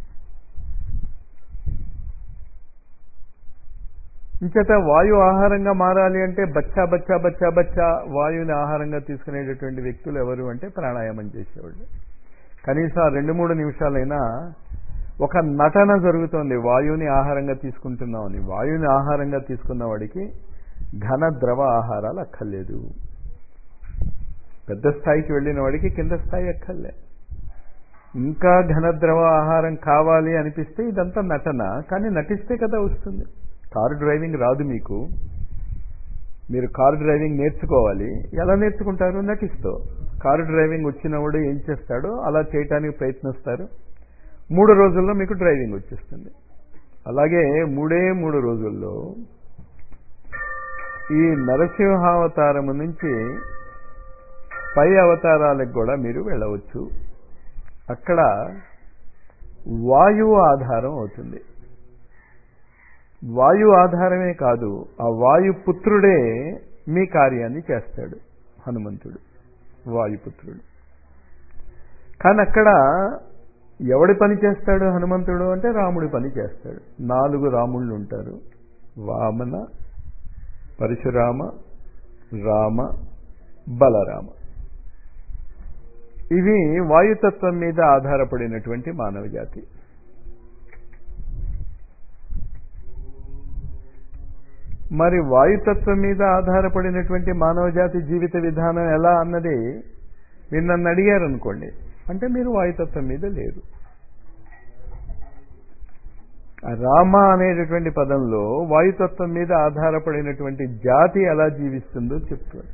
ఇంచేత వాయు ఆహారంగా మారాలి అంటే బచ్చా బచ్చా బచ్చా బచ్చా వాయువుని ఆహారంగా తీసుకునేటటువంటి వ్యక్తులు ఎవరు అంటే ప్రాణాయామం చేసేవాళ్ళు కనీసం ఆ రెండు మూడు నిమిషాలైనా ఒక నటన జరుగుతోంది వాయువుని ఆహారంగా తీసుకుంటున్నామని వాయువుని ఆహారంగా తీసుకున్న వాడికి ఘన ద్రవ ఆహారాలు అక్కర్లేదు పెద్ద స్థాయికి వెళ్ళిన వాడికి కింద స్థాయి అక్కర్లే ఇంకా ఘనద్రవ ఆహారం కావాలి అనిపిస్తే ఇదంతా నటన కానీ నటిస్తే కదా వస్తుంది కారు డ్రైవింగ్ రాదు మీకు మీరు కారు డ్రైవింగ్ నేర్చుకోవాలి ఎలా నేర్చుకుంటారు నటిస్తూ కారు డ్రైవింగ్ వచ్చినవాడు ఏం చేస్తాడో అలా చేయటానికి ప్రయత్నిస్తారు మూడు రోజుల్లో మీకు డ్రైవింగ్ వచ్చేస్తుంది అలాగే మూడే మూడు రోజుల్లో ఈ నరసింహావతారము నుంచి పై అవతారాలకు కూడా మీరు వెళ్ళవచ్చు అక్కడ వాయువు ఆధారం అవుతుంది వాయు ఆధారమే కాదు ఆ వాయుపుత్రుడే మీ కార్యాన్ని చేస్తాడు హనుమంతుడు వాయుపుత్రుడు కానీ అక్కడ ఎవడి పని చేస్తాడు హనుమంతుడు అంటే రాముడి పని చేస్తాడు నాలుగు రాముళ్ళు ఉంటారు వామన పరశురామ రామ బలరామ ఇవి వాయుతత్వం మీద ఆధారపడినటువంటి మానవ జాతి మరి వాయుతత్వం మీద ఆధారపడినటువంటి మానవ జాతి జీవిత విధానం ఎలా అన్నది మీరు నన్ను అడిగారు అనుకోండి అంటే మీరు వాయుతత్వం మీద లేరు రామ అనేటటువంటి పదంలో వాయుతత్వం మీద ఆధారపడినటువంటి జాతి ఎలా జీవిస్తుందో చెప్తారు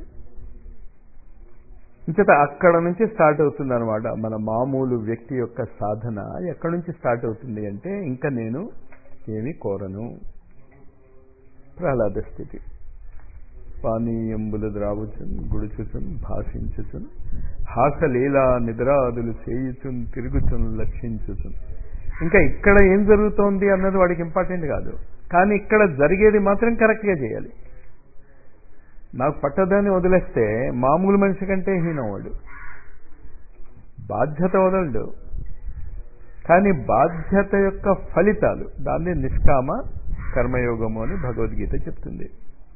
ఇంచేత అక్కడ నుంచి స్టార్ట్ అవుతుంది అనమాట మన మామూలు వ్యక్తి యొక్క సాధన ఎక్కడి నుంచి స్టార్ట్ అవుతుంది అంటే ఇంకా నేను ఏమి కోరను ప్రహ్లాద స్థితి పానీయంబులు ద్రావుచున్ గుడుచుచున్ భాషించుచున్ హాసలీలా నిద్రాదులు చేయుచున్ తిరుగుచున్ లక్షించుచున్ ఇంకా ఇక్కడ ఏం జరుగుతోంది అన్నది వాడికి ఇంపార్టెంట్ కాదు కానీ ఇక్కడ జరిగేది మాత్రం కరెక్ట్గా చేయాలి నాకు పట్టదని వదిలేస్తే మామూలు మనిషి కంటే హీనం వాడు బాధ్యత వదలడు కానీ బాధ్యత యొక్క ఫలితాలు దాన్ని నిష్కామ కర్మయోగము అని భగవద్గీత చెప్తుంది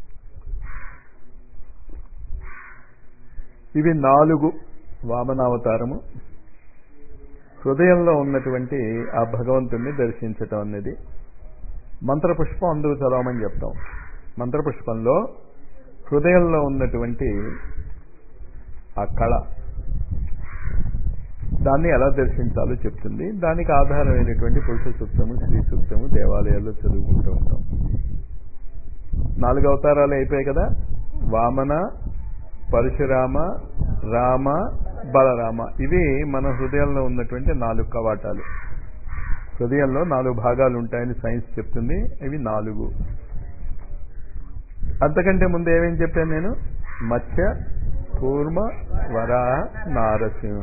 ఇవి నాలుగు వామనావతారము హృదయంలో ఉన్నటువంటి ఆ భగవంతుణ్ణి దర్శించటం అనేది మంత్రపుష్పం అందుకు చదవమని చెప్తాం మంత్రపుష్పంలో హృదయంలో ఉన్నటువంటి ఆ కళ దాన్ని ఎలా దర్శించాలో చెప్తుంది దానికి ఆధారమైనటువంటి పురుష సూక్తము శ్రీ సూక్తము దేవాలయాల్లో చదువుకుంటూ ఉంటాం నాలుగు అవతారాలు అయిపోయాయి కదా వామన పరశురామ రామ బలరామ ఇవి మన హృదయంలో ఉన్నటువంటి నాలుగు కవాటాలు హృదయంలో నాలుగు భాగాలు ఉంటాయని సైన్స్ చెప్తుంది ఇవి నాలుగు అంతకంటే ముందు ఏమేం చెప్పాను నేను మత్స్య కూర్మ వరాహ నారసింహ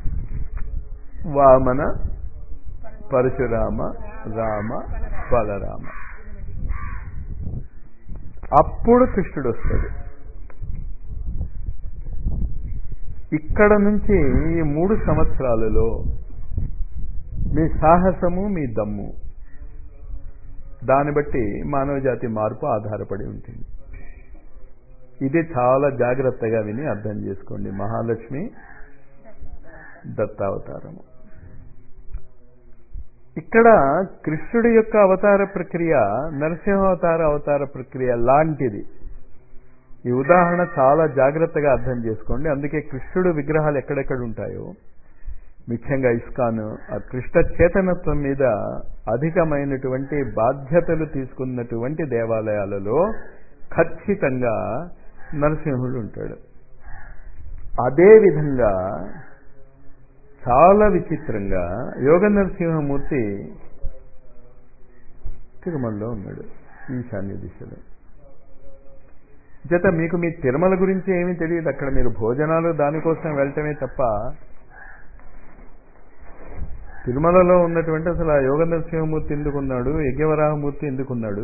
వామన పరశురామ రామ బలరామ అప్పుడు కృష్ణుడు వస్తాడు ఇక్కడ నుంచి ఈ మూడు సంవత్సరాలలో మీ సాహసము మీ దమ్ము దాన్ని బట్టి మానవ జాతి మార్పు ఆధారపడి ఉంటుంది ఇది చాలా జాగ్రత్తగా విని అర్థం చేసుకోండి మహాలక్ష్మి దత్తావతారము ఇక్కడ కృష్ణుడి యొక్క అవతార ప్రక్రియ నరసింహావతార అవతార ప్రక్రియ లాంటిది ఈ ఉదాహరణ చాలా జాగ్రత్తగా అర్థం చేసుకోండి అందుకే కృష్ణుడు విగ్రహాలు ఎక్కడెక్కడ ఉంటాయో ముఖ్యంగా ఇస్కాన్ ఆ కృష్ణ చేతనత్వం మీద అధికమైనటువంటి బాధ్యతలు తీసుకున్నటువంటి దేవాలయాలలో ఖచ్చితంగా నరసింహుడు ఉంటాడు అదేవిధంగా చాలా విచిత్రంగా యోగ నరసింహమూర్తి తిరుమలలో ఉన్నాడు ఈశాన్య దిశలో జత మీకు మీ తిరుమల గురించి ఏమీ తెలియదు అక్కడ మీరు భోజనాలు దానికోసం వెళ్ళటమే తప్ప తిరుమలలో ఉన్నటువంటి అసలు ఆ యోగ నరసింహమూర్తి ఎందుకున్నాడు యజ్ఞవరాహమూర్తి ఎందుకున్నాడు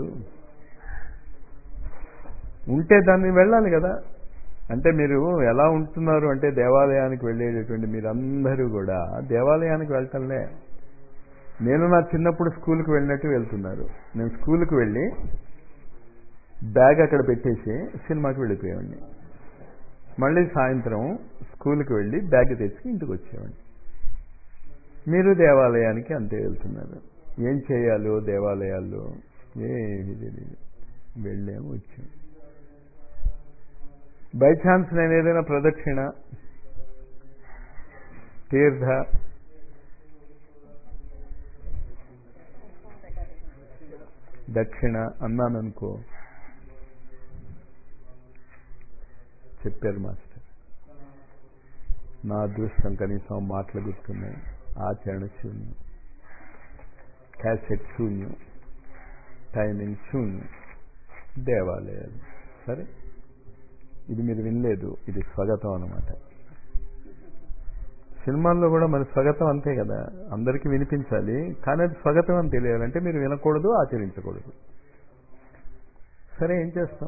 ఉంటే దాన్ని వెళ్ళాలి కదా అంటే మీరు ఎలా ఉంటున్నారు అంటే దేవాలయానికి వెళ్ళేటటువంటి మీరందరూ కూడా దేవాలయానికి వెళ్ళటంలే నేను నా చిన్నప్పుడు స్కూల్కి వెళ్ళినట్టు వెళ్తున్నారు నేను స్కూల్కి వెళ్ళి బ్యాగ్ అక్కడ పెట్టేసి సినిమాకి వెళ్ళిపోయేవాడిని మళ్ళీ సాయంత్రం స్కూల్కి వెళ్ళి బ్యాగ్ తెచ్చుకుని ఇంటికి వచ్చేవాడిని మీరు దేవాలయానికి అంతే వెళ్తున్నారు ఏం చేయాలో దేవాలయాల్లో ఏమీ తెలియదు వెళ్ళాము వచ్చాము బై ఛాన్స్ నేను ఏదైనా ప్రదక్షిణ తీర్థ దక్షిణ అన్నాను అనుకో చెప్పారు మాస్టర్ నా అదృష్టం కనీసం మాటలు గుర్తున్నాయి ఆచరణ శూన్యం క్యాసెట్ శూన్యం టైమింగ్ శూన్యం దేవాలయాలు సరే ఇది మీరు వినలేదు ఇది స్వాగతం అనమాట సినిమాల్లో కూడా మరి స్వాగతం అంతే కదా అందరికీ వినిపించాలి కానీ అది స్వాగతం అని తెలియాలంటే మీరు వినకూడదు ఆచరించకూడదు సరే ఏం చేస్తాం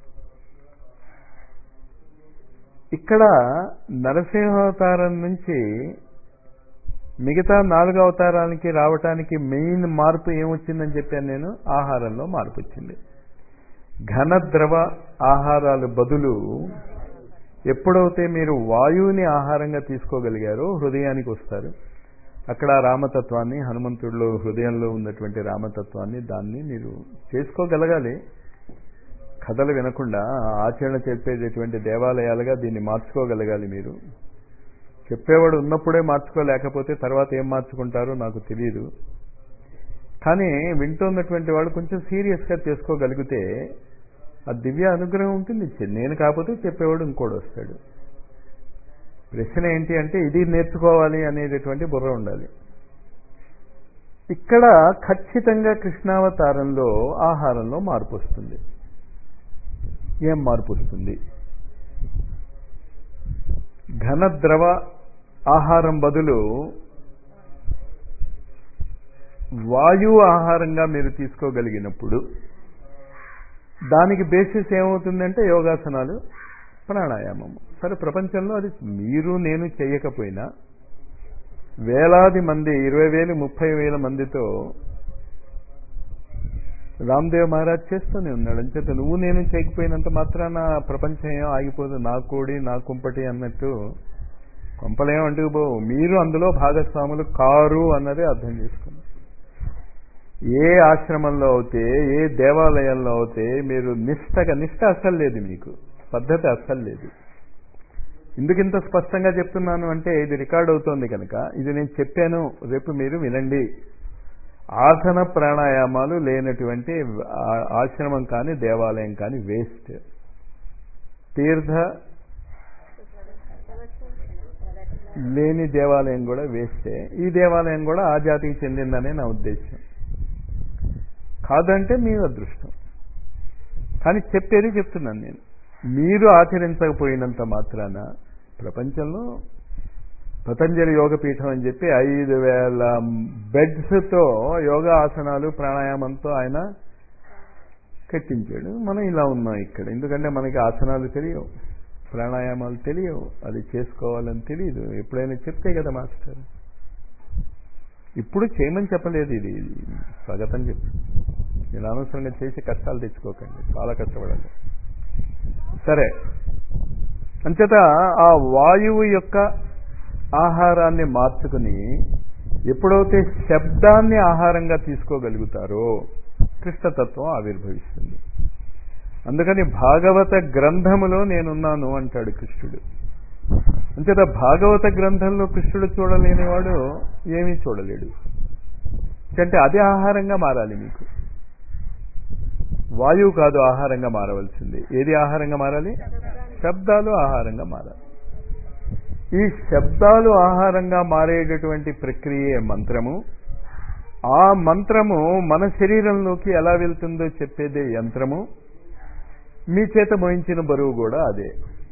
ఇక్కడ నరసింహావతారం నుంచి మిగతా నాలుగు అవతారానికి రావటానికి మెయిన్ మార్పు ఏమొచ్చిందని చెప్పాను నేను ఆహారంలో మార్పు వచ్చింది ఘన ద్రవ ఆహారాలు బదులు ఎప్పుడైతే మీరు వాయువుని ఆహారంగా తీసుకోగలిగారో హృదయానికి వస్తారు అక్కడ రామతత్వాన్ని హనుమంతుడిలో హృదయంలో ఉన్నటువంటి రామతత్వాన్ని దాన్ని మీరు చేసుకోగలగాలి కథలు వినకుండా ఆచరణ చెప్పేటటువంటి దేవాలయాలుగా దీన్ని మార్చుకోగలగాలి మీరు చెప్పేవాడు ఉన్నప్పుడే మార్చుకోలేకపోతే తర్వాత ఏం మార్చుకుంటారో నాకు తెలియదు కానీ వింటున్నటువంటి వాడు కొంచెం సీరియస్గా చేసుకోగలిగితే ఆ దివ్య అనుగ్రహం ఉంటుంది నేను కాకపోతే చెప్పేవాడు ఇంకోటి వస్తాడు ప్రశ్న ఏంటి అంటే ఇది నేర్చుకోవాలి అనేటటువంటి బుర్ర ఉండాలి ఇక్కడ ఖచ్చితంగా కృష్ణావతారంలో ఆహారంలో మార్పు వస్తుంది ఏం మార్పు వస్తుంది ఘన ద్రవ ఆహారం బదులు వాయువు ఆహారంగా మీరు తీసుకోగలిగినప్పుడు దానికి బేసిస్ ఏమవుతుందంటే యోగాసనాలు ప్రాణాయామము సరే ప్రపంచంలో అది మీరు నేను చేయకపోయినా వేలాది మంది ఇరవై వేలు ముప్పై వేల మందితో రామ్దేవ్ మహారాజ్ చేస్తూనే ఉన్నాడు అంచేత నువ్వు నేను చేయకపోయినంత మాత్రాన ప్రపంచం ఏం ఆగిపోదు నా కోడి నా కుంపటి అన్నట్టు కొంపలేం అంటుకుపోవు మీరు అందులో భాగస్వాములు కారు అన్నదే అర్థం చేసుకోండి ఏ ఆశ్రమంలో అవుతే ఏ దేవాలయంలో అవుతే మీరు నిష్టగా నిష్ట అస్సలు లేదు మీకు పద్ధతి అస్సలు లేదు ఎందుకు ఇంత స్పష్టంగా చెప్తున్నాను అంటే ఇది రికార్డ్ అవుతోంది కనుక ఇది నేను చెప్పాను రేపు మీరు వినండి ఆసన ప్రాణాయామాలు లేనటువంటి ఆశ్రమం కానీ దేవాలయం కానీ వేస్ట్ తీర్థ లేని దేవాలయం కూడా వేస్తే ఈ దేవాలయం కూడా ఆ జాతికి చెందిందనే నా ఉద్దేశం కాదంటే మీ అదృష్టం కానీ చెప్పేది చెప్తున్నాను నేను మీరు ఆచరించకపోయినంత మాత్రాన ప్రపంచంలో పతంజలి యోగపీఠం అని చెప్పి ఐదు వేల బెడ్స్తో యోగా ఆసనాలు ప్రాణాయామంతో ఆయన కట్టించాడు మనం ఇలా ఉన్నాం ఇక్కడ ఎందుకంటే మనకి ఆసనాలు తెలియవు ప్రాణాయామాలు తెలియవు అది చేసుకోవాలని తెలియదు ఎప్పుడైనా చెప్తే కదా మాస్టర్ ఇప్పుడు చేయమని చెప్పలేదు ఇది స్వాగతం చెప్పు నేను అనవసరంగా చేసి కష్టాలు తెచ్చుకోకండి చాలా కష్టపడాలి సరే అంచేత ఆ వాయువు యొక్క ఆహారాన్ని మార్చుకుని ఎప్పుడైతే శబ్దాన్ని ఆహారంగా తీసుకోగలుగుతారో కృష్ణతత్వం ఆవిర్భవిస్తుంది అందుకని భాగవత గ్రంథములో నేనున్నాను అంటాడు కృష్ణుడు అంచేత భాగవత గ్రంథంలో కృష్ణుడు చూడలేనివాడు ఏమీ చూడలేడు అంటే అదే ఆహారంగా మారాలి మీకు వాయువు కాదు ఆహారంగా మారవలసింది ఏది ఆహారంగా మారాలి శబ్దాలు ఆహారంగా మారాలి ఈ శబ్దాలు ఆహారంగా మారేటటువంటి ప్రక్రియే మంత్రము ఆ మంత్రము మన శరీరంలోకి ఎలా వెళ్తుందో చెప్పేదే యంత్రము మీ చేత మోయించిన బరువు కూడా అదే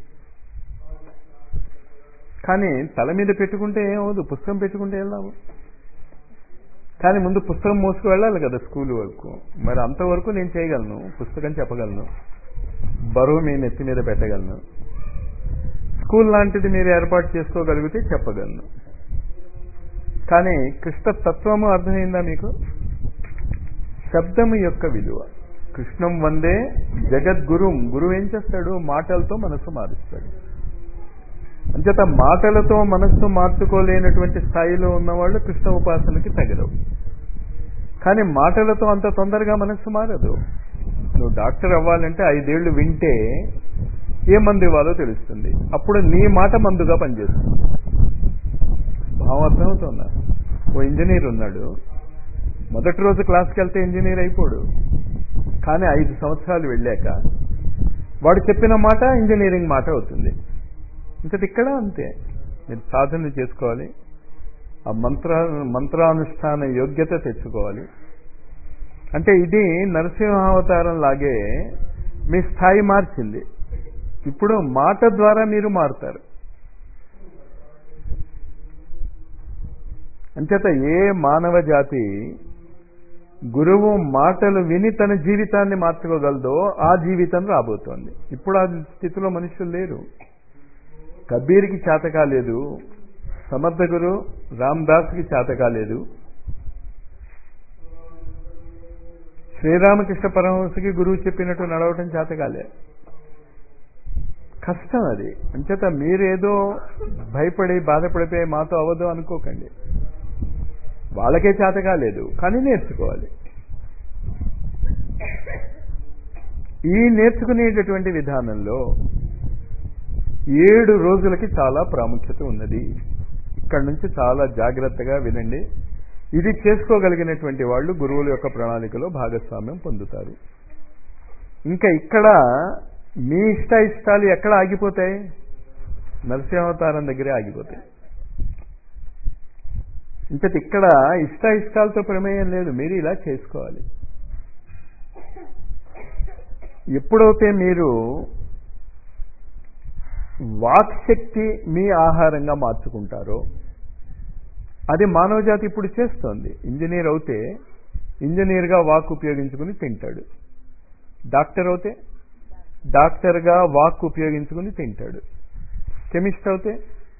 కానీ తల మీద పెట్టుకుంటే ఏమవుదు పుస్తకం పెట్టుకుంటే ఏం లాభం కానీ ముందు పుస్తకం మోసుకు వెళ్ళాలి కదా స్కూల్ వరకు మరి అంతవరకు నేను చేయగలను పుస్తకం చెప్పగలను బరువు మీ నెత్తి మీద పెట్టగలను స్కూల్ లాంటిది మీరు ఏర్పాటు చేసుకోగలిగితే చెప్పగలను కానీ కృష్ణ తత్వము అర్థమైందా మీకు శబ్దము యొక్క విలువ కృష్ణం వందే జగద్గురుం గురువు ఏం చేస్తాడు మాటలతో మనసు మారుస్తాడు అంచేత మాటలతో మనస్సు మార్చుకోలేనటువంటి స్థాయిలో ఉన్నవాళ్ళు కృష్ణ ఉపాసనకి తగలవు కానీ మాటలతో అంత తొందరగా మనస్సు మారదు నువ్వు డాక్టర్ అవ్వాలంటే ఐదేళ్లు వింటే ఏ మందు ఇవ్వాలో తెలుస్తుంది అప్పుడు నీ మాట మందుగా పనిచేస్తుంది భావం అర్థమవుతుందా ఓ ఇంజనీర్ ఉన్నాడు మొదటి రోజు క్లాస్కి వెళ్తే ఇంజనీర్ అయిపోడు కానీ ఐదు సంవత్సరాలు వెళ్ళాక వాడు చెప్పిన మాట ఇంజనీరింగ్ మాట అవుతుంది ఇంకటి ఇక్కడ అంతే మీరు సాధన చేసుకోవాలి ఆ మంత్ర మంత్రానుష్ఠాన యోగ్యత తెచ్చుకోవాలి అంటే ఇది నరసింహావతారం లాగే మీ స్థాయి మార్చింది ఇప్పుడు మాట ద్వారా మీరు మారుతారు అంచేత ఏ మానవ జాతి గురువు మాటలు విని తన జీవితాన్ని మార్చుకోగలదో ఆ జీవితం రాబోతోంది ఇప్పుడు ఆ స్థితిలో మనుషులు లేరు కబీర్కి చేత కాలేదు సమర్థ గురు రామ్దాస్కి చేత కాలేదు శ్రీరామకృష్ణ పరమహంసకి గురువు చెప్పినట్టు నడవటం చేత కాలే కష్టం అది అంచేత మీరేదో భయపడి బాధపడిపోయి మాతో అవ్వదు అనుకోకండి వాళ్ళకే చేత కాలేదు కానీ నేర్చుకోవాలి ఈ నేర్చుకునేటటువంటి విధానంలో ఏడు రోజులకి చాలా ప్రాముఖ్యత ఉన్నది ఇక్కడ నుంచి చాలా జాగ్రత్తగా వినండి ఇది చేసుకోగలిగినటువంటి వాళ్ళు గురువుల యొక్క ప్రణాళికలో భాగస్వామ్యం పొందుతారు ఇంకా ఇక్కడ మీ ఇష్ట ఇష్టాలు ఎక్కడ ఆగిపోతాయి నరసింహావతారం దగ్గరే ఆగిపోతాయి ఇంకటి ఇక్కడ ఇష్ట ఇష్టాలతో ప్రమేయం లేదు మీరు ఇలా చేసుకోవాలి ఎప్పుడైతే మీరు వాక్శక్తి మీ ఆహారంగా మార్చుకుంటారో అది మానవజాతి ఇప్పుడు చేస్తోంది ఇంజనీర్ అవుతే ఇంజనీర్గా వాక్ ఉపయోగించుకుని తింటాడు డాక్టర్ అవుతే డాక్టర్గా వాక్ ఉపయోగించుకుని తింటాడు కెమిస్ట్ అవుతే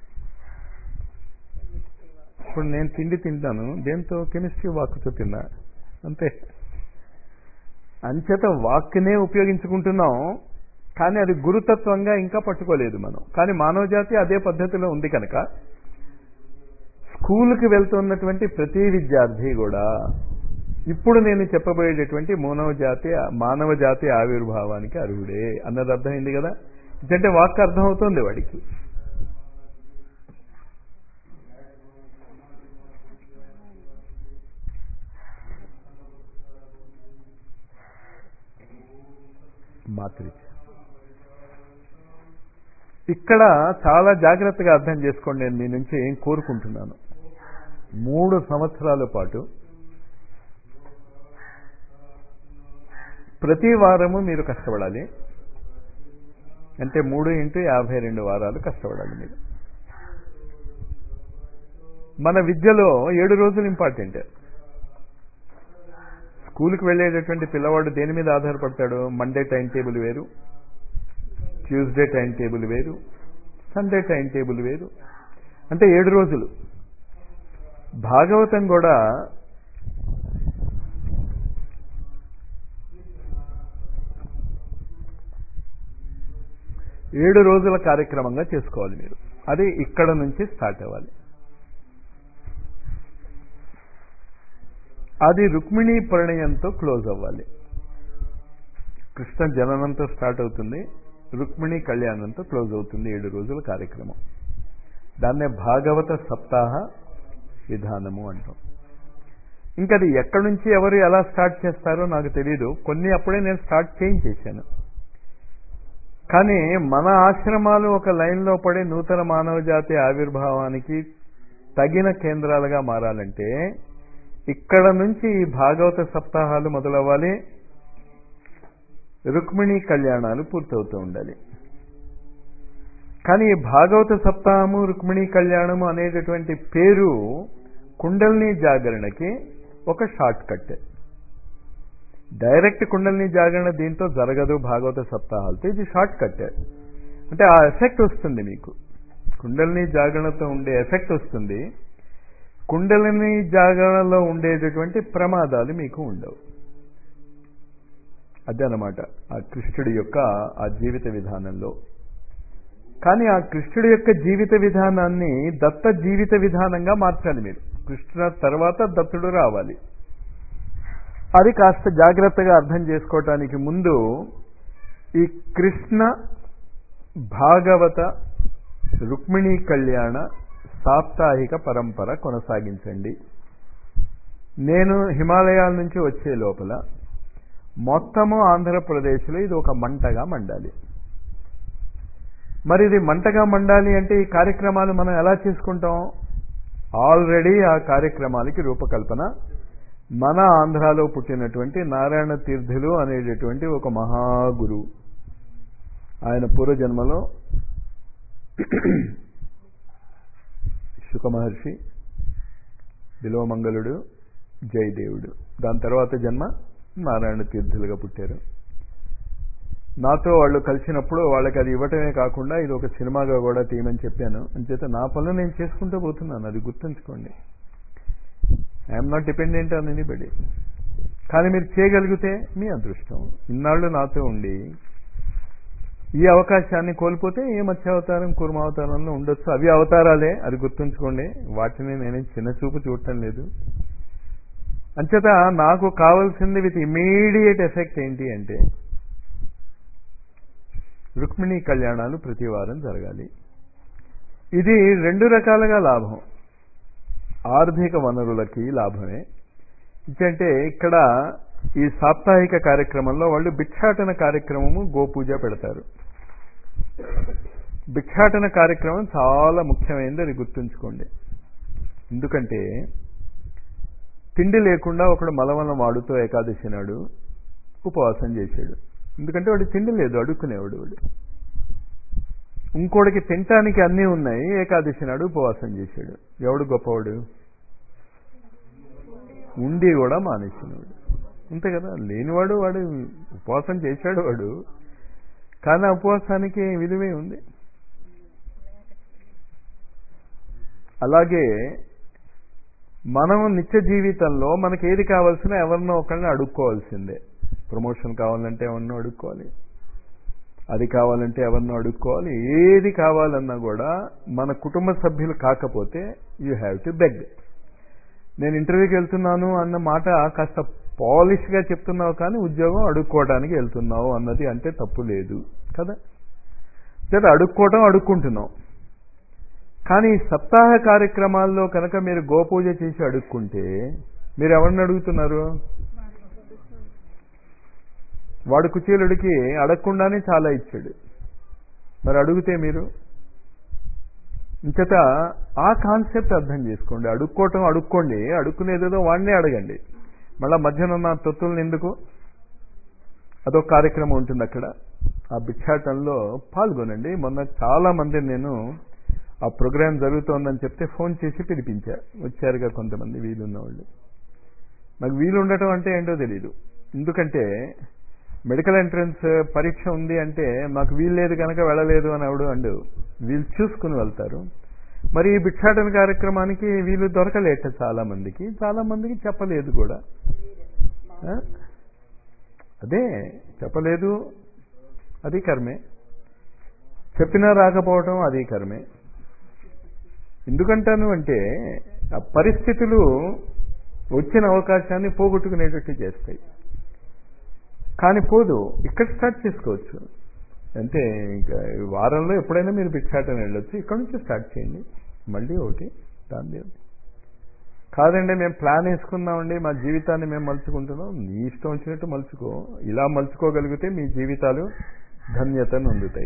ఇప్పుడు నేను తిండి తింటాను దేంతో కెమిస్ట్రీ వాక్తో తిన్నా అంతే అంచేత వాక్నే ఉపయోగించుకుంటున్నాం కానీ అది గురుతత్వంగా ఇంకా పట్టుకోలేదు మనం కానీ మానవ జాతి అదే పద్ధతిలో ఉంది కనుక స్కూల్కి వెళ్తున్నటువంటి ప్రతి విద్యార్థి కూడా ఇప్పుడు నేను చెప్పబోయేటటువంటి మానవ జాతి మానవ జాతి ఆవిర్భావానికి అర్హుడే అన్నది అర్థమైంది కదా ఇదంటే వాక్ అర్థమవుతోంది వాడికి మాతృ ఇక్కడ చాలా జాగ్రత్తగా అర్థం చేసుకోండి నేను మీ నుంచి ఏం కోరుకుంటున్నాను మూడు సంవత్సరాల పాటు ప్రతి వారము మీరు కష్టపడాలి అంటే మూడు ఇంటూ యాభై రెండు వారాలు కష్టపడాలి మీరు మన విద్యలో ఏడు రోజులు ఇంపార్టెంట్ స్కూల్కి వెళ్ళేటటువంటి పిల్లవాడు దేని మీద ఆధారపడతాడు మండే టైం టేబుల్ వేరు ట్యూస్డే టైం టేబుల్ వేరు సండే టైం టేబుల్ వేరు అంటే ఏడు రోజులు భాగవతం కూడా ఏడు రోజుల కార్యక్రమంగా చేసుకోవాలి మీరు అది ఇక్కడ నుంచి స్టార్ట్ అవ్వాలి అది రుక్మిణీ పరిణయంతో క్లోజ్ అవ్వాలి కృష్ణ జననంతో స్టార్ట్ అవుతుంది రుక్మిణీ కళ్యాణంతో క్లోజ్ అవుతుంది ఏడు రోజుల కార్యక్రమం దాన్నే భాగవత సప్తాహ విధానము అంటాం ఇంకా అది ఎక్కడి నుంచి ఎవరు ఎలా స్టార్ట్ చేస్తారో నాకు తెలియదు కొన్ని అప్పుడే నేను స్టార్ట్ చేయించేశాను కానీ మన ఆశ్రమాలు ఒక లైన్లో పడి నూతన మానవ జాతి ఆవిర్భావానికి తగిన కేంద్రాలుగా మారాలంటే ఇక్కడ నుంచి ఈ భాగవత సప్తాహాలు మొదలవ్వాలి రుక్మిణీ కళ్యాణాలు పూర్తవుతూ ఉండాలి కానీ ఈ భాగవత సప్తాహము రుక్మిణీ కళ్యాణము అనేటటువంటి పేరు కుండల్ని జాగరణకి ఒక షార్ట్ కట్ డైరెక్ట్ కుండల్ని జాగరణ దీంతో జరగదు భాగవత సప్తాహాలతో ఇది షార్ట్ కట్ అంటే ఆ ఎఫెక్ట్ వస్తుంది మీకు కుండల్ని జాగరణతో ఉండే ఎఫెక్ట్ వస్తుంది కుండలిని జాగరణలో ఉండేటటువంటి ప్రమాదాలు మీకు ఉండవు అదనమాట ఆ కృష్ణుడి యొక్క ఆ జీవిత విధానంలో కానీ ఆ కృష్ణుడి యొక్క జీవిత విధానాన్ని దత్త జీవిత విధానంగా మార్చాలి మీరు కృష్ణ తర్వాత దత్తుడు రావాలి అది కాస్త జాగ్రత్తగా అర్థం చేసుకోవటానికి ముందు ఈ కృష్ణ భాగవత రుక్మిణీ కళ్యాణ సాప్తాహిక పరంపర కొనసాగించండి నేను హిమాలయాల నుంచి వచ్చే లోపల మొత్తము ఆంధ్రప్రదేశ్లో ఇది ఒక మంటగా మండాలి మరి ఇది మంటగా మండాలి అంటే ఈ కార్యక్రమాలు మనం ఎలా చేసుకుంటాం ఆల్రెడీ ఆ కార్యక్రమాలకి రూపకల్పన మన ఆంధ్రాలో పుట్టినటువంటి నారాయణ తీర్థులు అనేటటువంటి ఒక మహాగురు ఆయన పూర్వజన్మలో శుకమహర్షి బిలోమంగళుడు జయదేవుడు దాని తర్వాత జన్మ నారాయణ తీర్థులుగా పుట్టారు నాతో వాళ్ళు కలిసినప్పుడు వాళ్ళకి అది ఇవ్వటమే కాకుండా ఇది ఒక సినిమాగా కూడా తీయమని చెప్పాను అంచేత నా పనులు నేను చేసుకుంటూ పోతున్నాను అది గుర్తుంచుకోండి I'm not dependent on anybody కానీ మీరు చేయగలిగితే మీ అదృష్టం ఇన్నాళ్ళు నాతో ఉండి ఈ అవకాశాన్ని కోల్పోతే ఏ మత్స్యావతారం కూర్మావతారంలో ఉండొచ్చు అవి అవతారాలే అది గుర్తుంచుకోండి వాటిని నేనేం చిన్న చూపు చూడటం లేదు అంచేత నాకు కావాల్సింది విత్ ఇమీడియట్ ఎఫెక్ట్ ఏంటి అంటే రుక్మిణీ కళ్యాణాలు ప్రతి వారం జరగాలి ఇది రెండు రకాలుగా లాభం ఆర్థిక వనరులకి లాభమే అంటే ఇక్కడ ఈ సాప్తాహిక కార్యక్రమంలో వాళ్ళు భిక్షాటన కార్యక్రమము గోపూజ పెడతారు భిక్షాటన కార్యక్రమం చాలా ముఖ్యమైనది అది గుర్తుంచుకోండి ఎందుకంటే తిండి లేకుండా ఒకడు మలవల వాడుతో ఏకాదశి నాడు ఉపవాసం చేశాడు ఎందుకంటే వాడు తిండి లేదు అడుక్కునేవాడు వాడు ఇంకోటికి తినటానికి అన్నీ ఉన్నాయి ఏకాదశి నాడు ఉపవాసం చేశాడు ఎవడు గొప్పవాడు ఉండి కూడా మానేసినవాడు అంతే కదా లేనివాడు వాడు ఉపవాసం చేశాడు వాడు కానీ ఆ ఉపవాసానికి విలువే ఉంది అలాగే మనం నిత్య జీవితంలో మనకి ఏది కావాల్సిన ఎవరినో ఒకరిని అడుక్కోవాల్సిందే ప్రమోషన్ కావాలంటే ఎవరినో అడుక్కోవాలి అది కావాలంటే ఎవరినో అడుక్కోవాలి ఏది కావాలన్నా కూడా మన కుటుంబ సభ్యులు కాకపోతే యూ హ్యావ్ టు బెగ్ నేను ఇంటర్వ్యూకి వెళ్తున్నాను అన్న మాట కాస్త పాలిష్గా చెప్తున్నావు కానీ ఉద్యోగం అడుక్కోవడానికి వెళ్తున్నావు అన్నది అంటే తప్పు లేదు కదా లేదా అడుక్కోవటం అడుక్కుంటున్నాం కానీ సప్తాహ కార్యక్రమాల్లో కనుక మీరు గోపూజ చేసి అడుక్కుంటే మీరు ఎవరిని అడుగుతున్నారు వాడు కుచేలుడికి అడగకుండానే చాలా ఇచ్చాడు మరి అడిగితే మీరు ఇంకత ఆ కాన్సెప్ట్ అర్థం చేసుకోండి అడుక్కోవటం అడుక్కోండి అడుక్కునేదేదో వాడినే అడగండి మళ్ళా మధ్యన ఉన్న తొత్తుల్ని ఎందుకు అదొక కార్యక్రమం ఉంటుంది అక్కడ ఆ భిక్షాటంలో పాల్గొనండి మొన్న చాలా మంది నేను ఆ ప్రోగ్రాం జరుగుతోందని చెప్తే ఫోన్ చేసి పిలిపించా వచ్చారుగా కొంతమంది వీలున్న వాళ్ళు నాకు వీలు ఉండటం అంటే ఏంటో తెలియదు ఎందుకంటే మెడికల్ ఎంట్రన్స్ పరీక్ష ఉంది అంటే మాకు వీలు లేదు కనుక వెళ్ళలేదు అని ఆవిడ అండు వీళ్ళు చూసుకుని వెళ్తారు మరి ఈ భిక్షాటన కార్యక్రమానికి వీలు దొరకలేట చాలా మందికి చాలా మందికి చెప్పలేదు కూడా అదే చెప్పలేదు అది కర్మే చెప్పినా రాకపోవటం అది కర్మే ఎందుకంటాను అంటే ఆ పరిస్థితులు వచ్చిన అవకాశాన్ని పోగొట్టుకునేటట్టు చేస్తాయి కానీ పోదు ఇక్కడ స్టార్ట్ చేసుకోవచ్చు అంటే ఇంకా ఈ వారంలో ఎప్పుడైనా మీరు భిక్షాటన వెళ్ళొచ్చు ఇక్కడ నుంచి స్టార్ట్ చేయండి మళ్ళీ ఒకటి దాని ఒకటి కాదండి మేము ప్లాన్ వేసుకున్నామండి మా జీవితాన్ని మేము మలుచుకుంటున్నాం నీ ఇష్టం వచ్చినట్టు మలుచుకో ఇలా మలుచుకోగలిగితే మీ జీవితాలు ధన్యతను అందుతాయి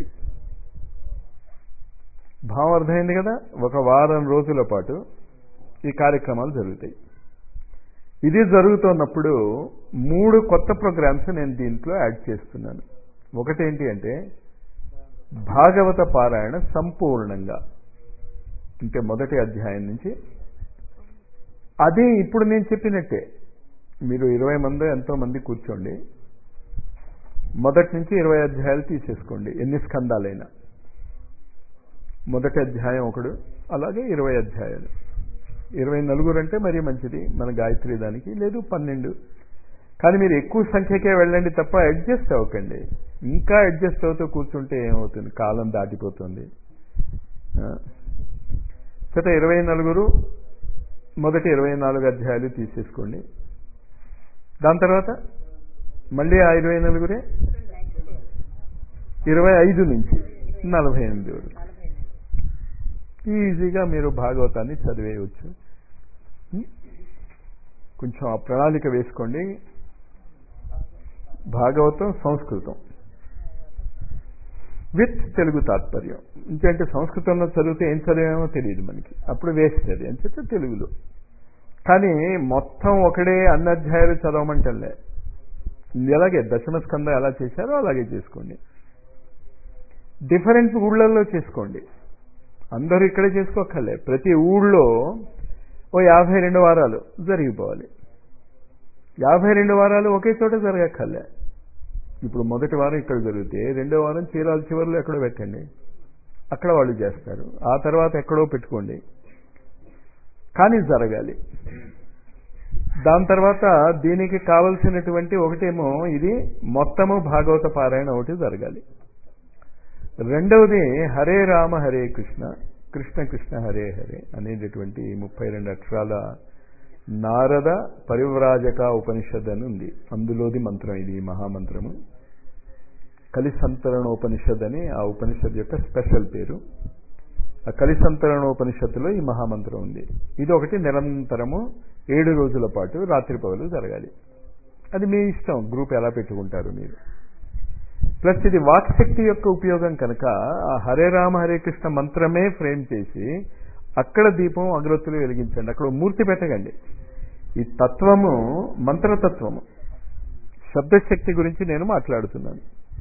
భావం అర్థమైంది కదా ఒక వారం రోజుల పాటు ఈ కార్యక్రమాలు జరుగుతాయి ఇది జరుగుతున్నప్పుడు మూడు కొత్త ప్రోగ్రామ్స్ నేను దీంట్లో యాడ్ చేస్తున్నాను ఒకటేంటి అంటే భాగవత పారాయణ సంపూర్ణంగా అంటే మొదటి అధ్యాయం నుంచి అది ఇప్పుడు నేను చెప్పినట్టే మీరు ఇరవై మంది ఎంతో మంది కూర్చోండి మొదటి నుంచి ఇరవై అధ్యాయాలు తీసేసుకోండి ఎన్ని స్కందాలైనా మొదటి అధ్యాయం ఒకడు అలాగే ఇరవై అధ్యాయాలు ఇరవై నలుగురు అంటే మరీ మంచిది మన గాయత్రి దానికి లేదు పన్నెండు కానీ మీరు ఎక్కువ సంఖ్యకే వెళ్ళండి తప్ప అడ్జస్ట్ అవ్వకండి ఇంకా అడ్జస్ట్ అవుతూ కూర్చుంటే ఏమవుతుంది కాలం దాటిపోతుంది చేత ఇరవై నలుగురు మొదటి ఇరవై నాలుగు అధ్యాయాలు తీసేసుకోండి దాని తర్వాత మళ్ళీ ఆ ఇరవై నలుగురే ఇరవై ఐదు నుంచి నలభై ఎనిమిది వరకు ఈజీగా మీరు భాగవతాన్ని చదివేయవచ్చు కొంచెం ఆ ప్రణాళిక వేసుకోండి భాగవతం సంస్కృతం విత్ తెలుగు తాత్పర్యం ఇంకంటే సంస్కృతంలో చదివితే ఏం చదివేమో తెలియదు మనకి అప్పుడు వేస్ట్ అది అని చెప్తే తెలుగులో కానీ మొత్తం ఒకడే అన్ని అధ్యాయాలు చదవమంటలే ఎలాగే దశమ స్కంద ఎలా చేశారో అలాగే చేసుకోండి డిఫరెంట్ ఊళ్ళల్లో చేసుకోండి అందరూ ఇక్కడే చేసుకోక్కర్లే ప్రతి ఊళ్ళో ఓ యాభై రెండు వారాలు జరిగిపోవాలి యాభై రెండు వారాలు ఒకే చోట జరగక్కర్లే ఇప్పుడు మొదటి వారం ఇక్కడ జరిగితే రెండో వారం చీరాల చివరిలో ఎక్కడో పెట్టండి అక్కడ వాళ్ళు చేస్తారు ఆ తర్వాత ఎక్కడో పెట్టుకోండి కానీ జరగాలి దాని తర్వాత దీనికి కావలసినటువంటి ఒకటేమో ఇది మొత్తము భాగవత పారాయణ ఒకటి జరగాలి రెండవది హరే రామ హరే కృష్ణ కృష్ణ కృష్ణ హరే హరే అనేటటువంటి ముప్పై రెండు అక్షరాల నారద పరివ్రాజక ఉపనిషద్ అని ఉంది అందులోది మంత్రం ఇది మహామంత్రము కలిసంతరణోపనిషద్ అని ఆ ఉపనిషద్ యొక్క స్పెషల్ పేరు ఆ కలిసంతరణోపనిషత్తులో ఈ మహామంత్రం ఉంది ఇది ఒకటి నిరంతరము ఏడు రోజుల పాటు రాత్రి పగలు జరగాలి అది మీ ఇష్టం గ్రూప్ ఎలా పెట్టుకుంటారు మీరు ప్లస్ ఇది వాక్శక్తి యొక్క ఉపయోగం కనుక ఆ హరే రామ హరే కృష్ణ మంత్రమే ఫ్రేమ్ చేసి అక్కడ దీపం అగరొత్తులు వెలిగించండి అక్కడ మూర్తి పెట్టకండి ఈ తత్వము మంత్రతత్వము శబ్దశక్తి గురించి నేను మాట్లాడుతున్నాను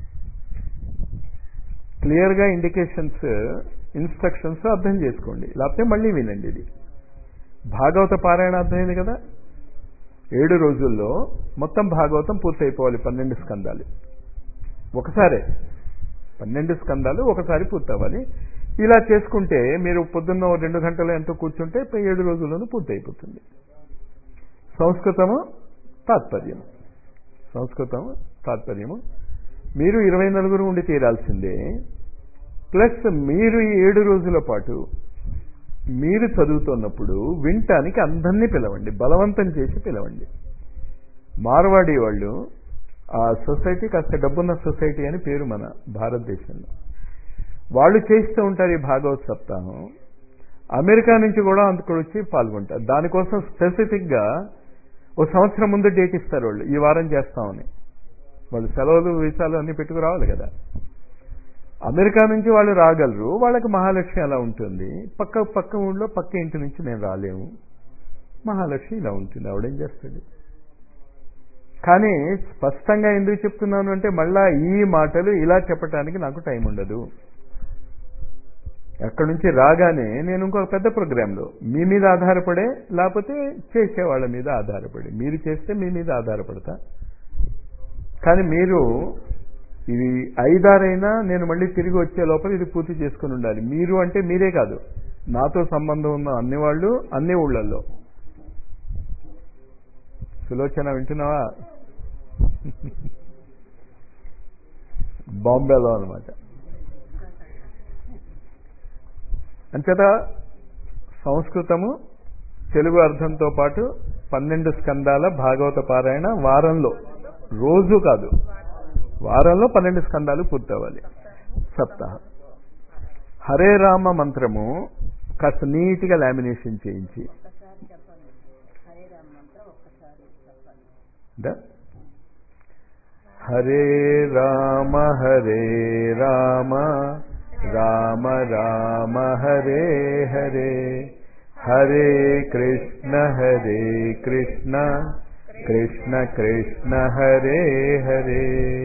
క్లియర్గా ఇండికేషన్స్ ఇన్స్ట్రక్షన్స్ అర్థం చేసుకోండి లేకపోతే మళ్ళీ వినండి ఇది భాగవత పారాయణ అర్థమైంది కదా ఏడు రోజుల్లో మొత్తం భాగవతం పూర్తయిపోవాలి పన్నెండు స్కందాలు ఒకసారే పన్నెండు స్కందాలు ఒకసారి పూర్తవ్వాలి ఇలా చేసుకుంటే మీరు పొద్దున్న రెండు గంటలు ఎంతో కూర్చుంటే ఏడు రోజుల్లోనూ పూర్తయిపోతుంది సంస్కృతము తాత్పర్యము సంస్కృతము తాత్పర్యము మీరు ఇరవై నలుగురు ఉండి తీరాల్సిందే ప్లస్ మీరు ఈ ఏడు రోజుల పాటు మీరు చదువుతున్నప్పుడు వినటానికి అందరినీ పిలవండి బలవంతం చేసి పిలవండి మార్వాడి వాళ్ళు ఆ సొసైటీ కాస్త డబ్బున్న సొసైటీ అని పేరు మన భారతదేశంలో వాళ్ళు చేస్తూ ఉంటారు ఈ భాగవత్ సప్తాహం అమెరికా నుంచి కూడా అందుకు వచ్చి పాల్గొంటారు దానికోసం స్పెసిఫిక్గా ఓ సంవత్సరం ముందు డేట్ ఇస్తారు వాళ్ళు ఈ వారం చేస్తామని వాళ్ళు సెలవులు వీసాలు అన్ని పెట్టుకు రావాలి కదా అమెరికా నుంచి వాళ్ళు రాగలరు వాళ్ళకి మహాలక్ష్మి అలా ఉంటుంది పక్క పక్క ఊళ్ళో పక్క ఇంటి నుంచి నేను రాలేము మహాలక్ష్మి ఇలా ఉంటుంది ఆవిడేం చేస్తుంది కానీ స్పష్టంగా ఎందుకు చెప్తున్నాను అంటే మళ్ళా ఈ మాటలు ఇలా చెప్పడానికి నాకు టైం ఉండదు అక్కడి నుంచి రాగానే నేను ఇంకొక పెద్ద ప్రోగ్రాంలో మీ మీద ఆధారపడే లేకపోతే చేసే వాళ్ళ మీద ఆధారపడి మీరు చేస్తే మీ మీద ఆధారపడతా కానీ మీరు ఇది ఐదారైనా నేను మళ్ళీ తిరిగి వచ్చే లోపల ఇది పూర్తి చేసుకుని ఉండాలి మీరు అంటే మీరే కాదు నాతో సంబంధం ఉన్న అన్ని వాళ్ళు అన్ని ఊళ్ళల్లో సులోచన వింటున్నావా బాంబేలో అనమాట అంచేత సంస్కృతము తెలుగు అర్థంతో పాటు పన్నెండు స్కందాల భాగవత పారాయణ వారంలో రోజు కాదు వారంలో పన్నెండు స్కందాలు పూర్తవ్వాలి సప్తాహం హరే రామ మంత్రము కాస్త నీట్గా లామినేషన్ చేయించి ఒక్కసారి చెప్పండి హరే రామ మంత్రం ఒక్కసారి చెప్పండి ద హరే రామ హరే రామ రామ రామ హరే హరే హరే కృష్ణ హరే కృష్ణ కృష్ణ కృష్ణ హరే హరే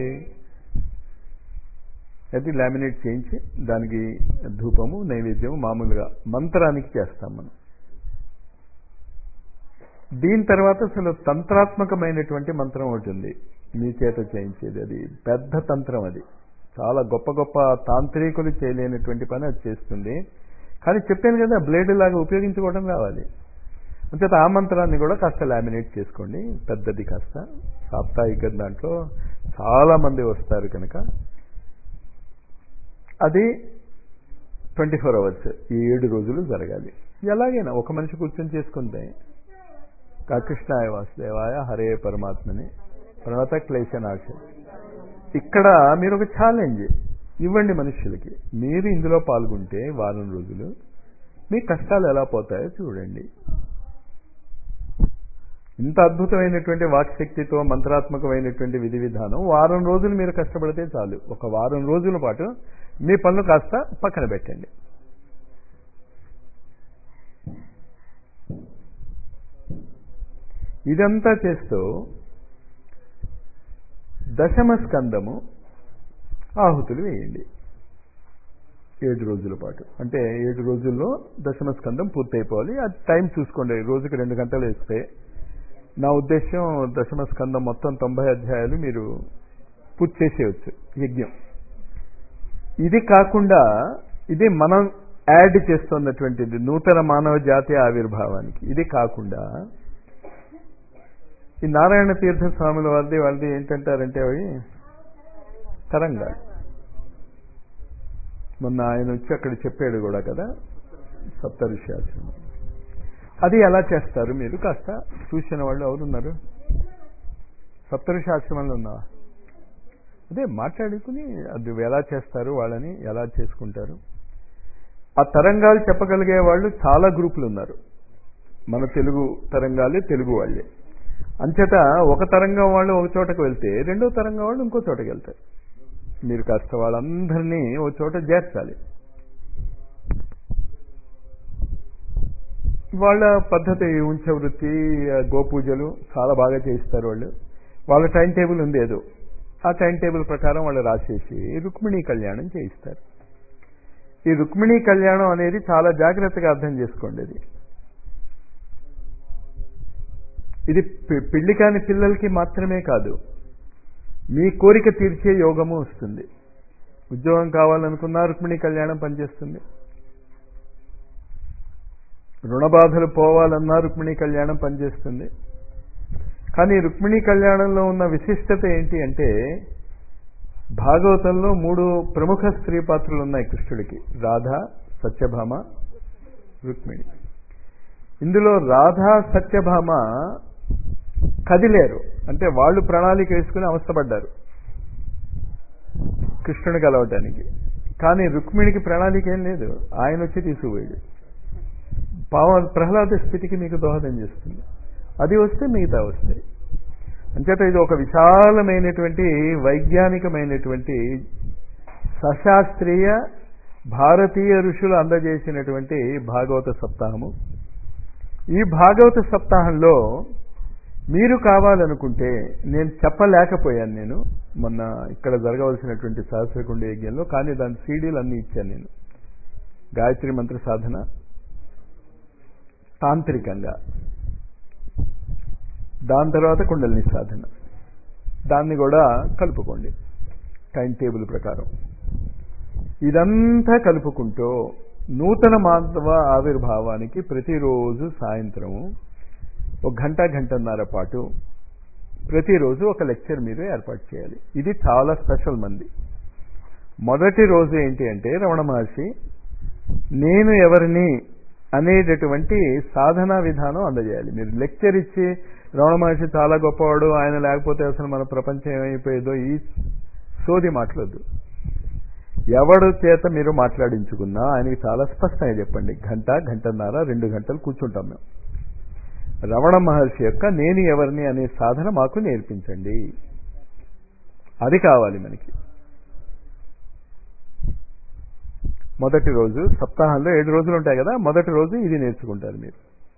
అది లామినేట్ చేయించి దానికి ధూపము నైవేద్యము మామూలుగా మంత్రానికి చేస్తాం మనం దీని తర్వాత అసలు తంత్రాత్మకమైనటువంటి మంత్రం ఒకటి ఉంది మీ చేత చేయించేది అది పెద్ద తంత్రం అది చాలా గొప్ప గొప్ప తాంత్రికులు చేయలేనటువంటి పని అది చేస్తుంది కానీ చెప్పాను కదా బ్లేడ్ లాగా ఉపయోగించుకోవడం రావాలి అంచేత ఆ మంత్రాన్ని కూడా కాస్త లామినేట్ చేసుకోండి పెద్దది కాస్త సాప్తాహిక దాంట్లో చాలా మంది వస్తారు కనుక అది ట్వంటీ ఫోర్ అవర్స్ ఈ ఏడు రోజులు జరగాలి ఎలాగైనా ఒక మనిషి కూర్చొని చేసుకుంటే కృష్ణాయ వాసుదేవాయ హరే పరమాత్మని తర్వాత క్లేశనాశ ఇక్కడ మీరు ఒక ఛాలెంజ్ ఇవ్వండి మనుషులకి మీరు ఇందులో పాల్గొంటే వారం రోజులు మీ కష్టాలు ఎలా పోతాయో చూడండి ఇంత అద్భుతమైనటువంటి వాక్శక్తితో మంత్రాత్మకమైనటువంటి విధి విధానం వారం రోజులు మీరు కష్టపడితే చాలు ఒక వారం రోజుల పాటు మీ పనులు కాస్త పక్కన పెట్టండి ఇదంతా చేస్తూ దశమ స్కందము ఆహుతులు వేయండి ఏడు రోజుల పాటు అంటే ఏడు రోజుల్లో దశమ స్కందం పూర్తయిపోవాలి అది టైం చూసుకోండి రోజుకి రెండు గంటలు వేస్తే నా ఉద్దేశం దశమ స్కందం మొత్తం తొంభై అధ్యాయాలు మీరు పూర్తి చేసేయచ్చు యజ్ఞం ఇది కాకుండా ఇది మనం యాడ్ చేస్తున్నటువంటిది నూతన మానవ జాతి ఆవిర్భావానికి ఇది కాకుండా ఈ నారాయణ తీర్థ స్వాముల వారిది వాళ్ళది ఏంటంటారంటే అవి తరంగాలు మొన్న ఆయన వచ్చి అక్కడ చెప్పాడు కూడా కదా సప్తఋషి ఆశ్రమం అది ఎలా చేస్తారు మీరు కాస్త చూసిన వాళ్ళు ఎవరున్నారు సప్తఋషి ఆశ్రమంలో ఉన్నావా అదే మాట్లాడుకుని అది ఎలా చేస్తారు వాళ్ళని ఎలా చేసుకుంటారు ఆ తరంగాలు చెప్పగలిగే వాళ్ళు చాలా గ్రూపులు ఉన్నారు మన తెలుగు తరంగాలే తెలుగు వాళ్ళే అంచేత ఒక తరంగం వాళ్ళు ఒక చోటకు వెళ్తే రెండో తరంగం వాళ్ళు ఇంకో చోటకి వెళ్తారు మీరు కాస్త వాళ్ళందరినీ ఓ చోట చేర్చాలి వాళ్ళ పద్ధతి ఉంచ వృత్తి గోపూజలు చాలా బాగా చేయిస్తారు వాళ్ళు వాళ్ళ టైం టేబుల్ ఉంది ఏదో ఆ టైం టేబుల్ ప్రకారం వాళ్ళు రాసేసి రుక్మిణీ కళ్యాణం చేయిస్తారు ఈ రుక్మిణీ కళ్యాణం అనేది చాలా జాగ్రత్తగా అర్థం చేసుకోండి ఇది ఇది పెళ్లి కాని పిల్లలకి మాత్రమే కాదు మీ కోరిక తీర్చే యోగము వస్తుంది ఉద్యోగం కావాలనుకున్నా రుక్మిణి కళ్యాణం పనిచేస్తుంది రుణబాధలు పోవాలన్నా రుక్మిణి కళ్యాణం పనిచేస్తుంది కానీ రుక్మిణి కళ్యాణంలో ఉన్న విశిష్టత ఏంటి అంటే భాగవతంలో మూడు ప్రముఖ స్త్రీ పాత్రలు ఉన్నాయి కృష్ణుడికి రాధ సత్యభామ రుక్మిణి ఇందులో రాధా సత్యభామ కదిలేరు అంటే వాళ్ళు ప్రణాళిక వేసుకుని అవస్థపడ్డారు కృష్ణుని కలవటానికి కానీ రుక్మిణికి ప్రణాళిక ఏం లేదు ఆయన వచ్చి తీసుకుపోయాడు పావ ప్రహ్లాద స్థితికి మీకు దోహదం చేస్తుంది అది వస్తే మిగతా వస్తాయి అంచేత ఇది ఒక విశాలమైనటువంటి వైజ్ఞానికమైనటువంటి సశాస్త్రీయ భారతీయ ఋషులు అందజేసినటువంటి భాగవత సప్తాహము ఈ భాగవత సప్తాహంలో మీరు కావాలనుకుంటే నేను చెప్పలేకపోయాను నేను మొన్న ఇక్కడ జరగవలసినటువంటి సహస్రకుండ యజ్ఞంలో కానీ దాని సీడీలు అన్నీ ఇచ్చాను నేను గాయత్రి మంత్ర సాధన తాంత్రికంగా దాని తర్వాత కుండలిని సాధన దాన్ని కూడా కలుపుకోండి టైం టేబుల్ ప్రకారం ఇదంతా కలుపుకుంటూ నూతన మాధవ ఆవిర్భావానికి ప్రతిరోజు సాయంత్రము ఒక గంట గంటన్నర పాటు ప్రతిరోజు ఒక లెక్చర్ మీరు ఏర్పాటు చేయాలి ఇది చాలా స్పెషల్ మంది మొదటి రోజు ఏంటి అంటే రమణ మహర్షి నేను ఎవరిని అనేటటువంటి సాధనా విధానం అందజేయాలి మీరు లెక్చర్ ఇచ్చి రమణ మహర్షి చాలా గొప్పవాడు ఆయన లేకపోతే అసలు మన ప్రపంచం ఏమైపోయేదో ఈ సోది మాట్లాడద్దు ఎవడు చేత మీరు మాట్లాడించుకున్నా ఆయనకి చాలా స్పష్టంగా చెప్పండి గంట గంటన్నర రెండు గంటలు కూర్చుంటాం మేము రమణ మహర్షి యొక్క నేను ఎవరిని అనే సాధన మాకు నేర్పించండి అది కావాలి మనకి మొదటి రోజు సప్తాహంలో ఏడు రోజులు ఉంటాయి కదా మొదటి రోజు ఇది నేర్చుకుంటారు మీరు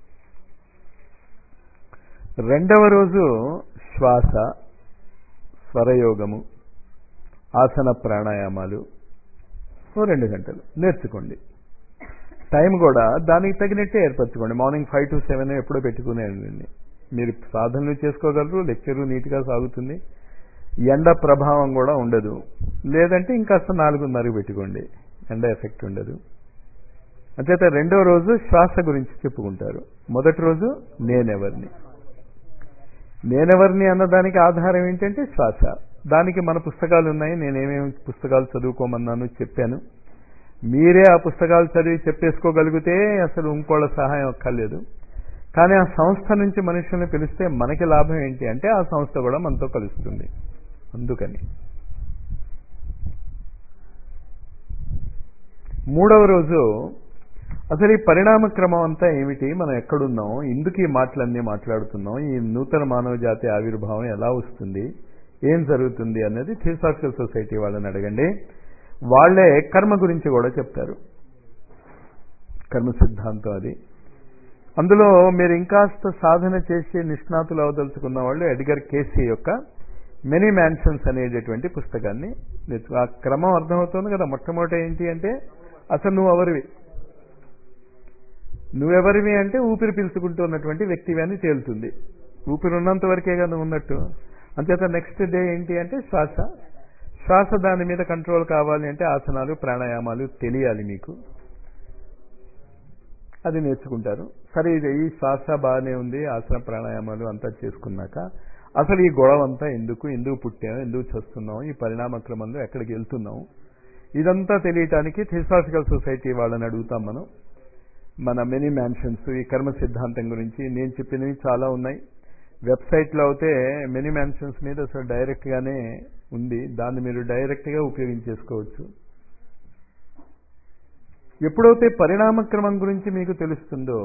రెండవ రోజు శ్వాస స్వరయోగము ఆసన ప్రాణాయామాలు ఓ రెండు గంటలు నేర్చుకోండి టైం కూడా దానికి తగినట్టే ఏర్పరచుకోండి మార్నింగ్ ఫైవ్ టు సెవెన్ ఎప్పుడో పెట్టుకునేయండి మీరు సాధనలు చేసుకోగలరు లెక్చరు నీట్గా సాగుతుంది ఎండ ప్రభావం కూడా ఉండదు లేదంటే ఇంకాస్త నాలుగున్నరకు పెట్టుకోండి ఎండ ఎఫెక్ట్ ఉండదు అంచేత రెండో రోజు శ్వాస గురించి చెప్పుకుంటారు మొదటి రోజు నేనెవరిని నేనెవరిని అన్నదానికి ఆధారం ఏంటంటే శ్వాస దానికి మన పుస్తకాలు ఉన్నాయి నేనేమేమి పుస్తకాలు చదువుకోమన్నాను చెప్పాను మీరే ఆ పుస్తకాలు చదివి చెప్పేసుకోగలిగితే అసలు ఇంకోళ్ళ సహాయం అక్కర్లేదు కానీ ఆ సంస్థ నుంచి మనుషుల్ని పిలిస్తే మనకి లాభం ఏంటి అంటే ఆ సంస్థ కూడా మనతో కలుస్తుంది అందుకని మూడవ రోజు అసలు ఈ పరిణామ క్రమం అంతా ఏమిటి మనం ఎక్కడున్నాం ఎందుకు ఈ మాటలన్నీ మాట్లాడుతున్నాం ఈ నూతన మానవ జాతి ఆవిర్భావం ఎలా వస్తుంది ఏం జరుగుతుంది అనేది థియోసాఫికల్ సొసైటీ వాళ్ళని అడగండి వాళ్లే కర్మ గురించి కూడా చెప్తారు కర్మ సిద్ధాంతం అది అందులో మీరు ఇంకాస్త సాధన చేసి నిష్ణాతులు అవదలుచుకున్న వాళ్ళు ఎడ్గర్ కేసీ యొక్క మెనీ మ్యాన్షన్స్ అనేటటువంటి పుస్తకాన్ని నేర్చుకో ఆ క్రమం అర్థమవుతుంది కదా మొట్టమొదటి ఏంటి అంటే అసలు నువ్వు ఎవరివి నువ్వెవరివి అంటే ఊపిరి పీల్చుకుంటూ ఉన్నటువంటి వ్యక్తివి అని తేలుతుంది ఊపిరి ఉన్నంత వరకేగా నువ్వు ఉన్నట్టు అంచేత నెక్స్ట్ డే ఏంటి అంటే శ్వాస శ్వాస దాని మీద కంట్రోల్ కావాలి అంటే ఆసనాలు ప్రాణాయామాలు తెలియాలి మీకు అది నేర్చుకుంటారు సరే ఇది ఈ శ్వాస బాగానే ఉంది ఆసన ప్రాణాయామాలు అంతా చేసుకున్నాక అసలు ఈ గొడవ అంతా ఎందుకు ఎందుకు పుట్టాము ఎందుకు చేస్తున్నాం ఈ పరిణామ క్రమంలో ఎక్కడికి వెళ్తున్నాం ఇదంతా తెలియటానికి థియోసాఫికల్ సొసైటీ వాళ్ళని అడుగుతాం మనం మన మెనీ మ్యాన్షన్స్ ఈ కర్మ సిద్ధాంతం గురించి నేను చెప్పినవి చాలా ఉన్నాయి వెబ్సైట్లో అయితే మెనీ మ్యాన్షన్స్ మీద అసలు డైరెక్ట్గానే ఉంది దాన్ని మీరు డైరెక్ట్గా ఉపయోగించేసుకోవచ్చు ఎప్పుడైతే పరిణామ క్రమం గురించి మీకు తెలుస్తుందో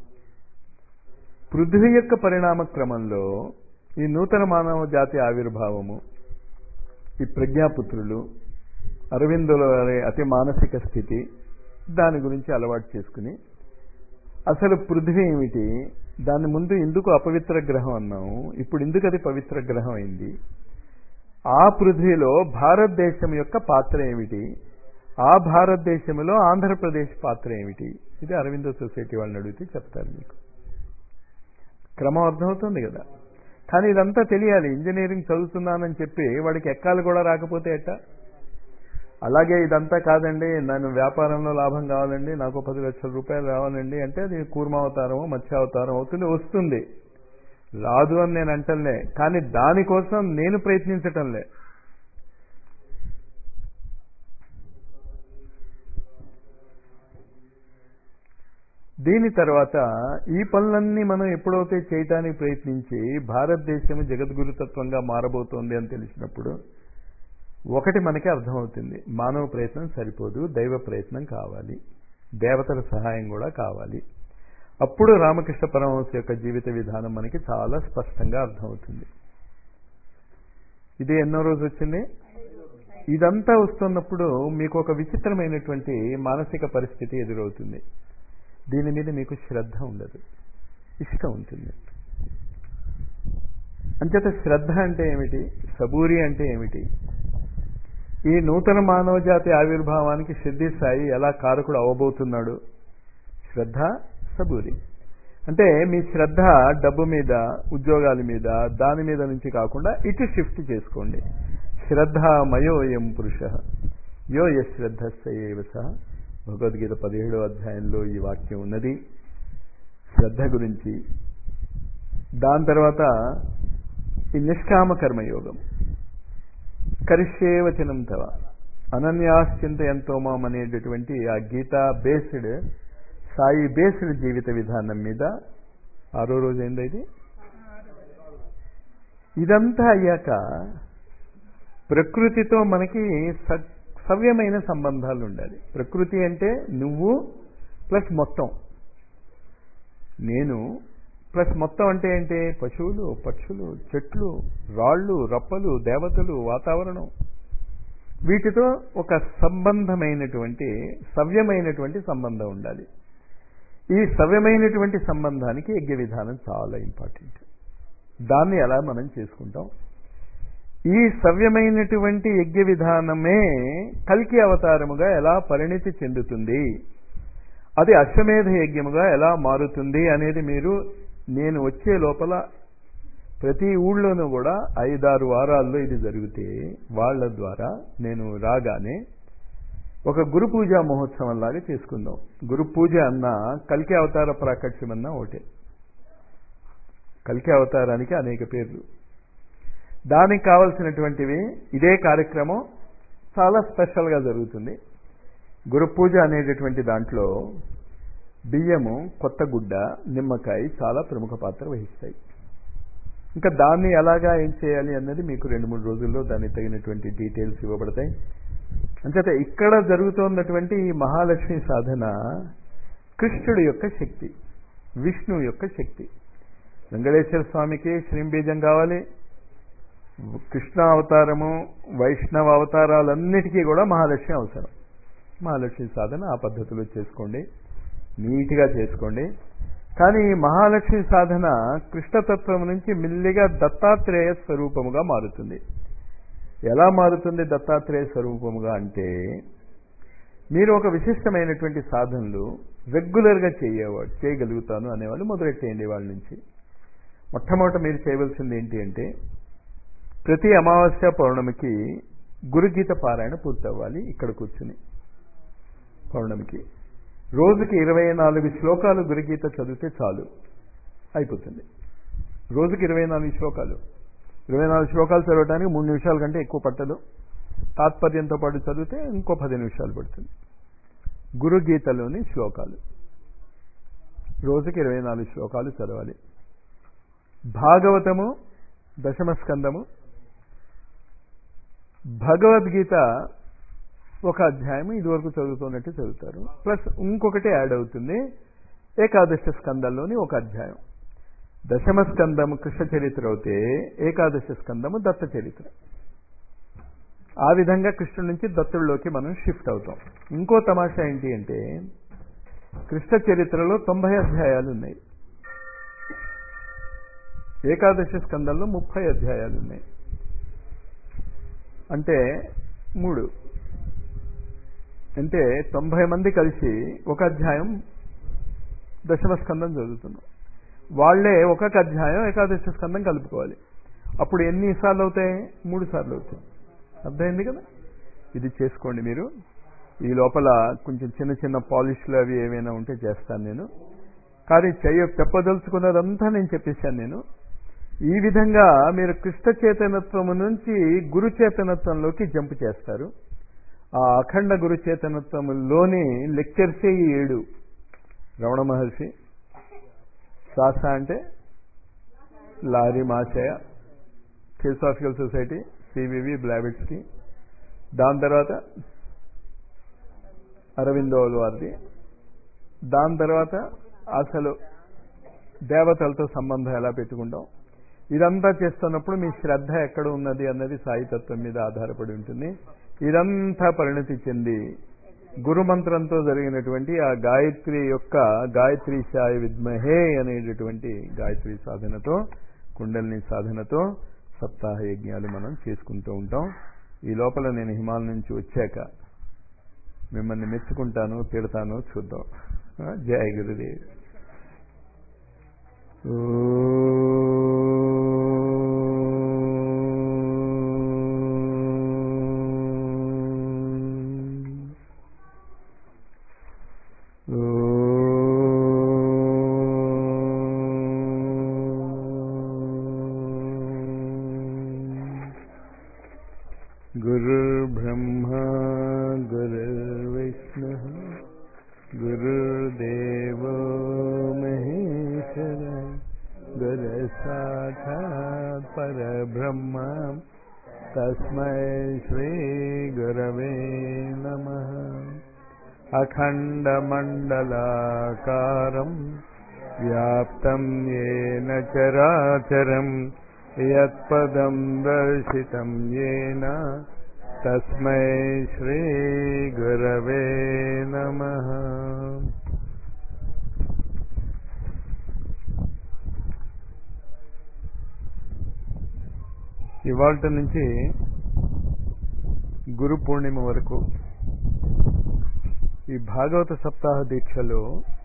పృథ్వీ యొక్క పరిణామ క్రమంలో ఈ నూతన మానవ జాతి ఆవిర్భావము ఈ ప్రజ్ఞాపుత్రులు అరవిందుల వారి అతి మానసిక స్థితి దాని గురించి అలవాటు చేసుకుని అసలు పృథ్వీ ఏమిటి దాని ముందు ఎందుకు అపవిత్ర గ్రహం అన్నాము ఇప్పుడు ఎందుకు అది పవిత్ర గ్రహం అయింది ఆ పృథ్వీలో భారతదేశం యొక్క పాత్ర ఏమిటి ఆ భారతదేశంలో ఆంధ్రప్రదేశ్ పాత్ర ఏమిటి ఇది అరవిందో సొసైటీ వాళ్ళని అడిగితే చెప్తారు మీకు క్రమం అర్థమవుతుంది కదా కానీ ఇదంతా తెలియాలి ఇంజనీరింగ్ చదువుతున్నానని చెప్పి వాడికి ఎక్కాలు కూడా రాకపోతే ఎట్టా అలాగే ఇదంతా కాదండి నన్ను వ్యాపారంలో లాభం కావాలండి నాకు పది లక్షల రూపాయలు రావాలండి అంటే అది కూర్మావతారము మత్స్యావతారం అవుతుంది వస్తుంది రాదు అని నేను అంటలే కానీ దానికోసం నేను ప్రయత్నించటంలే దీని తర్వాత ఈ పనులన్నీ మనం ఎప్పుడైతే చేయటానికి ప్రయత్నించి భారతదేశం జగద్గురుతత్వంగా మారబోతోంది అని తెలిసినప్పుడు ఒకటి మనకి అర్థమవుతుంది మానవ ప్రయత్నం సరిపోదు దైవ ప్రయత్నం కావాలి దేవతల సహాయం కూడా కావాలి అప్పుడు రామకృష్ణ పరమహంస యొక్క జీవిత విధానం మనకి చాలా స్పష్టంగా అర్థమవుతుంది ఇది ఎన్నో రోజు వచ్చింది ఇదంతా వస్తున్నప్పుడు మీకు ఒక విచిత్రమైనటువంటి మానసిక పరిస్థితి ఎదురవుతుంది దీని మీద మీకు శ్రద్ధ ఉండదు ఇష్టం ఉంటుంది అంచేత శ్రద్ధ అంటే ఏమిటి సబూరి అంటే ఏమిటి ఈ నూతన మానవ జాతి ఆవిర్భావానికి సిద్ధి సాయి ఎలా కారకుడు అవబోతున్నాడు శ్రద్ధ సబూరి అంటే మీ శ్రద్ధ డబ్బు మీద ఉద్యోగాల మీద దాని మీద నుంచి కాకుండా ఇటు షిఫ్ట్ చేసుకోండి శ్రద్ధ మయోయం పురుష యో యశ్రద్ధ సయేవ సహ భగవద్గీత పదిహేడో అధ్యాయంలో ఈ వాక్యం ఉన్నది శ్రద్ధ గురించి దాని తర్వాత ఈ నిష్కామ కర్మయోగం కరిష్యే వచనం తవ అనన్యాశ్చింత ఎంతోమాం అనేటటువంటి ఆ గీతా బేస్డ్ సాయి బేస్డ్ జీవిత విధానం మీద ఆరో రోజు ఏంది ఇది ఇదంతా అయ్యాక ప్రకృతితో మనకి స- సవ్యమైన సంబంధాలు ఉండాలి ప్రకృతి అంటే నువ్వు ప్లస్ మొత్తం నేను ప్లస్ మొత్తం అంటే ఏంటి పశువులు పక్షులు చెట్లు రాళ్ళు రప్పలు దేవతలు వాతావరణం వీటితో ఒక సంబంధమైనటువంటి సవ్యమైనటువంటి సంబంధం ఉండాలి ఈ సవ్యమైనటువంటి సంబంధానికి యజ్ఞ విధానం చాలా ఇంపార్టెంట్ దాన్ని ఎలా మనం చేసుకుంటాం ఈ సవ్యమైనటువంటి యజ్ఞ విధానమే కల్కి అవతారముగా ఎలా పరిణితి చెందుతుంది అది అశ్వమేధ యజ్ఞముగా ఎలా మారుతుంది అనేది మీరు నేను వచ్చే లోపల ప్రతి ఊళ్ళోనూ కూడా ఐదారు వారాల్లో ఇది జరిగితే వాళ్ళ ద్వారా నేను రాగానే ఒక గురు పూజా మహోత్సవం లాగా చేసుకుందాం గురు పూజ అన్న కల్కి అవతార ప్రాకట్యం అన్న ఒకటే కల్కి అవతారానికి అనేక పేర్లు దానికి కావలసినటువంటివి ఇదే కార్యక్రమం చాలా స్పెషల్గా జరుగుతుంది గురు పూజ అనేటటువంటి దాంట్లో బియ్యము కొత్త గుడ్డ నిమ్మకాయ చాలా ప్రముఖ పాత్ర వహిస్తాయి ఇంకా దాన్ని ఎలాగా ఏం చేయాలి అన్నది మీకు రెండు మూడు రోజుల్లో దానికి తగినటువంటి డీటెయిల్స్ ఇవ్వబడతాయి అంచేత ఇక్కడ జరుగుతున్నటువంటి ఈ మహాలక్ష్మి సాధన కృష్ణుడి యొక్క శక్తి విష్ణు యొక్క శక్తి వెంకటేశ్వర స్వామికి శ్రీంబీజం కావాలి కృష్ణ అవతారము వైష్ణవ అవతారాలన్నిటికీ కూడా మహాలక్ష్మి అవసరం మహాలక్ష్మి సాధన ఆ పద్ధతిలో చేసుకోండి నీట్గా చేసుకోండి కానీ ఈ మహాలక్ష్మి సాధన కృష్ణతత్వం నుంచి మెల్లిగా దత్తాత్రేయ స్వరూపముగా మారుతుంది ఎలా మారుతుంది దత్తాత్రేయ స్వరూపముగా అంటే మీరు ఒక విశిష్టమైనటువంటి సాధనలు రెగ్యులర్గా చేయవాడు చేయగలుగుతాను అనేవాళ్ళు మొదలెట్టేయండి వాళ్ళ నుంచి మొట్టమొదట మీరు చేయవలసింది ఏంటి అంటే ప్రతి అమావాస్య పౌర్ణమికి గురుగీత పారాయణ పూర్తవ్వాలి ఇక్కడ కూర్చుని పౌర్ణమికి రోజుకి ఇరవై నాలుగు శ్లోకాలు గురుగీత చదివితే చాలు అయిపోతుంది రోజుకి ఇరవై నాలుగు శ్లోకాలు ఇరవై నాలుగు శ్లోకాలు చదవడానికి మూడు నిమిషాల కంటే ఎక్కువ పట్టదు తాత్పర్యంతో పాటు చదివితే ఇంకో పది నిమిషాలు పడుతుంది గురుగీతలోని శ్లోకాలు రోజుకి ఇరవై నాలుగు శ్లోకాలు చదవాలి భాగవతము దశమ స్కందము భగవద్గీత ఒక అధ్యాయం ఇదివరకు చదువుతున్నట్టు చదువుతారు ప్లస్ ఇంకొకటి యాడ్ అవుతుంది ఏకాదశ స్కందంలోని ఒక అధ్యాయం దశమ స్కందము కృష్ణ చరిత్ర అవుతే ఏకాదశ స్కందము దత్త చరిత్ర ఆ విధంగా కృష్ణుడి నుంచి దత్తుడిలోకి మనం షిఫ్ట్ అవుతాం ఇంకో తమాషా ఏంటి అంటే కృష్ణ చరిత్రలో తొంభై అధ్యాయాలు ఉన్నాయి ఏకాదశ స్కందంలో ముప్పై అధ్యాయాలు ఉన్నాయి అంటే మూడు అంటే తొంభై మంది కలిసి ఒక అధ్యాయం దశమ స్కందం చదువుతున్నాం వాళ్లే ఒక్కొక్క అధ్యాయం ఏకాదశ స్కందం కలుపుకోవాలి అప్పుడు ఎన్ని సార్లు అవుతాయి మూడు సార్లు అవుతాయి అర్థమైంది కదా ఇది చేసుకోండి మీరు ఈ లోపల కొంచెం చిన్న చిన్న పాలిష్లు అవి ఏమైనా ఉంటే చేస్తాను నేను కానీ చెయ్య చెప్పదలుచుకున్నదంతా నేను చెప్పేశాను నేను ఈ విధంగా మీరు కృష్ణ చైతన్యత్వము నుంచి గురు చైతన్యత్వంలోకి జంప్ చేస్తారు ఆ అఖండ గురు చైతన్యత్వములోని లెక్చర్సే ఈ ఏడు రమణ మహర్షి శాస అంటే లారీ మాచయ థియోసాఫికల్ సొసైటీ సివివి బ్లాబిట్స్కి దాని తర్వాత అరవిందోల వారిది దాని తర్వాత అసలు దేవతలతో సంబంధం ఎలా పెట్టుకుంటాం ఇదంతా చేస్తున్నప్పుడు మీ శ్రద్ధ ఎక్కడ ఉన్నది అన్నది సాయితత్వం మీద ఆధారపడి ఉంటుంది ఇదంతా పరిణతి చెంది గురు మంత్రంతో జరిగినటువంటి ఆ గాయత్రి యొక్క గాయత్రి సాయి విద్మహే అనేటటువంటి గాయత్రి సాధనతో కుండలిని సాధనతో సప్తాహ యజ్ఞాలు మనం చేసుకుంటూ ఉంటాం ఈ లోపల నేను హిమాలయం నుంచి వచ్చాక మిమ్మల్ని మెచ్చుకుంటాను తిడతాను చూద్దాం ఆ, జయ గురుదేవ్ गुरुर्ब्रह्मा तस्मै श्रीगुरवे नमः अखण्डमण्डलाकारम् व्याप्तं येन चराचरम् यत्पदं दर्शितं येन तस्मै श्रीगुरवे नमः ఇవాళ నుంచి గురు పూర్ణిమ వరకు ఈ భాగవత సప్తాహ దీక్షలో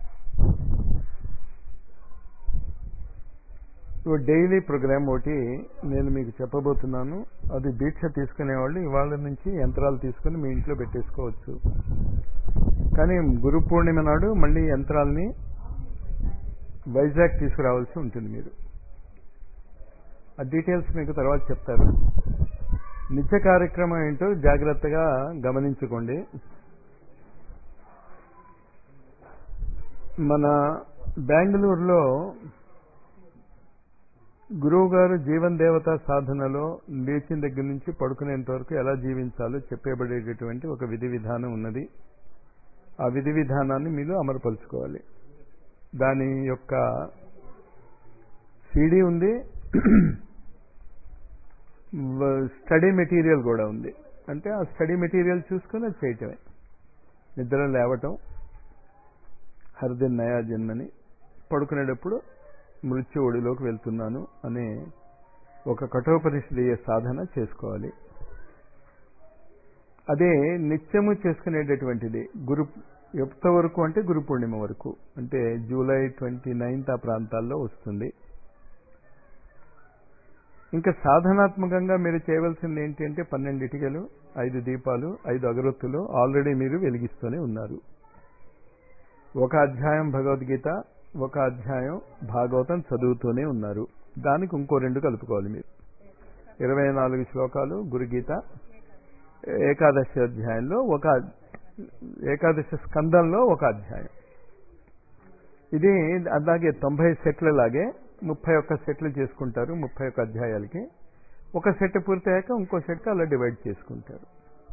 డైలీ ప్రోగ్రామ్ ఒకటి నేను మీకు చెప్పబోతున్నాను అది దీక్ష తీసుకునే వాళ్ళు ఇవాళ నుంచి యంత్రాలు తీసుకుని మీ ఇంట్లో పెట్టేసుకోవచ్చు కానీ గురు పూర్ణిమ నాడు మళ్ళీ యంత్రాలని వైజాగ్ తీసుకురావాల్సి ఉంటుంది మీరు ఆ డీటెయిల్స్ మీకు తర్వాత చెప్తారు నిత్య కార్యక్రమం ఏంటో జాగ్రత్తగా గమనించుకోండి మన బెంగళూరులో గురువు గారు జీవన్ దేవత సాధనలో లేచిన దగ్గర నుంచి పడుకునేంత వరకు ఎలా జీవించాలో చెప్పేబడేటటువంటి ఒక విధి విధానం ఉన్నది ఆ విధి విధానాన్ని మీరు అమలుపరుచుకోవాలి దాని యొక్క సీడీ ఉంది స్టడీ మెటీరియల్ కూడా ఉంది అంటే ఆ స్టడీ మెటీరియల్ చూసుకుని అది చేయటమే నిద్ర లేవటం హరిదిన్ నయా జన్మని పడుకునేటప్పుడు మృత్యు ఒడిలోకి వెళ్తున్నాను అనే ఒక కఠోపరిశ్రీయ సాధన చేసుకోవాలి అదే నిత్యము చేసుకునేటటువంటిది గురు ఎంత వరకు అంటే గురు పూర్ణిమ వరకు అంటే జూలై ట్వంటీ నైన్త్ ఆ ప్రాంతాల్లో వస్తుంది ఇంకా సాధనాత్మకంగా మీరు చేయవలసింది ఏంటి అంటే పన్నెండు ఇటుకలు ఐదు దీపాలు ఐదు అగరొత్తులు ఆల్రెడీ మీరు వెలిగిస్తూనే ఉన్నారు ఒక అధ్యాయం భగవద్గీత ఒక అధ్యాయం భాగవతం చదువుతూనే ఉన్నారు దానికి ఇంకో రెండు కలుపుకోవాలి మీరు ఇరవై నాలుగు శ్లోకాలు గురుగీత ఏకాదశి అధ్యాయంలో ఒక ఏకాదశి స్కందంలో ఒక అధ్యాయం ఇది అలాగే తొంభై సెట్ల లాగే ముప్పై ఒక్క సెట్లు చేసుకుంటారు ముప్పై ఒక్క అధ్యాయాలకి ఒక సెట్ పూర్తయ్యాక ఇంకో సెట్ అలా డివైడ్ చేసుకుంటారు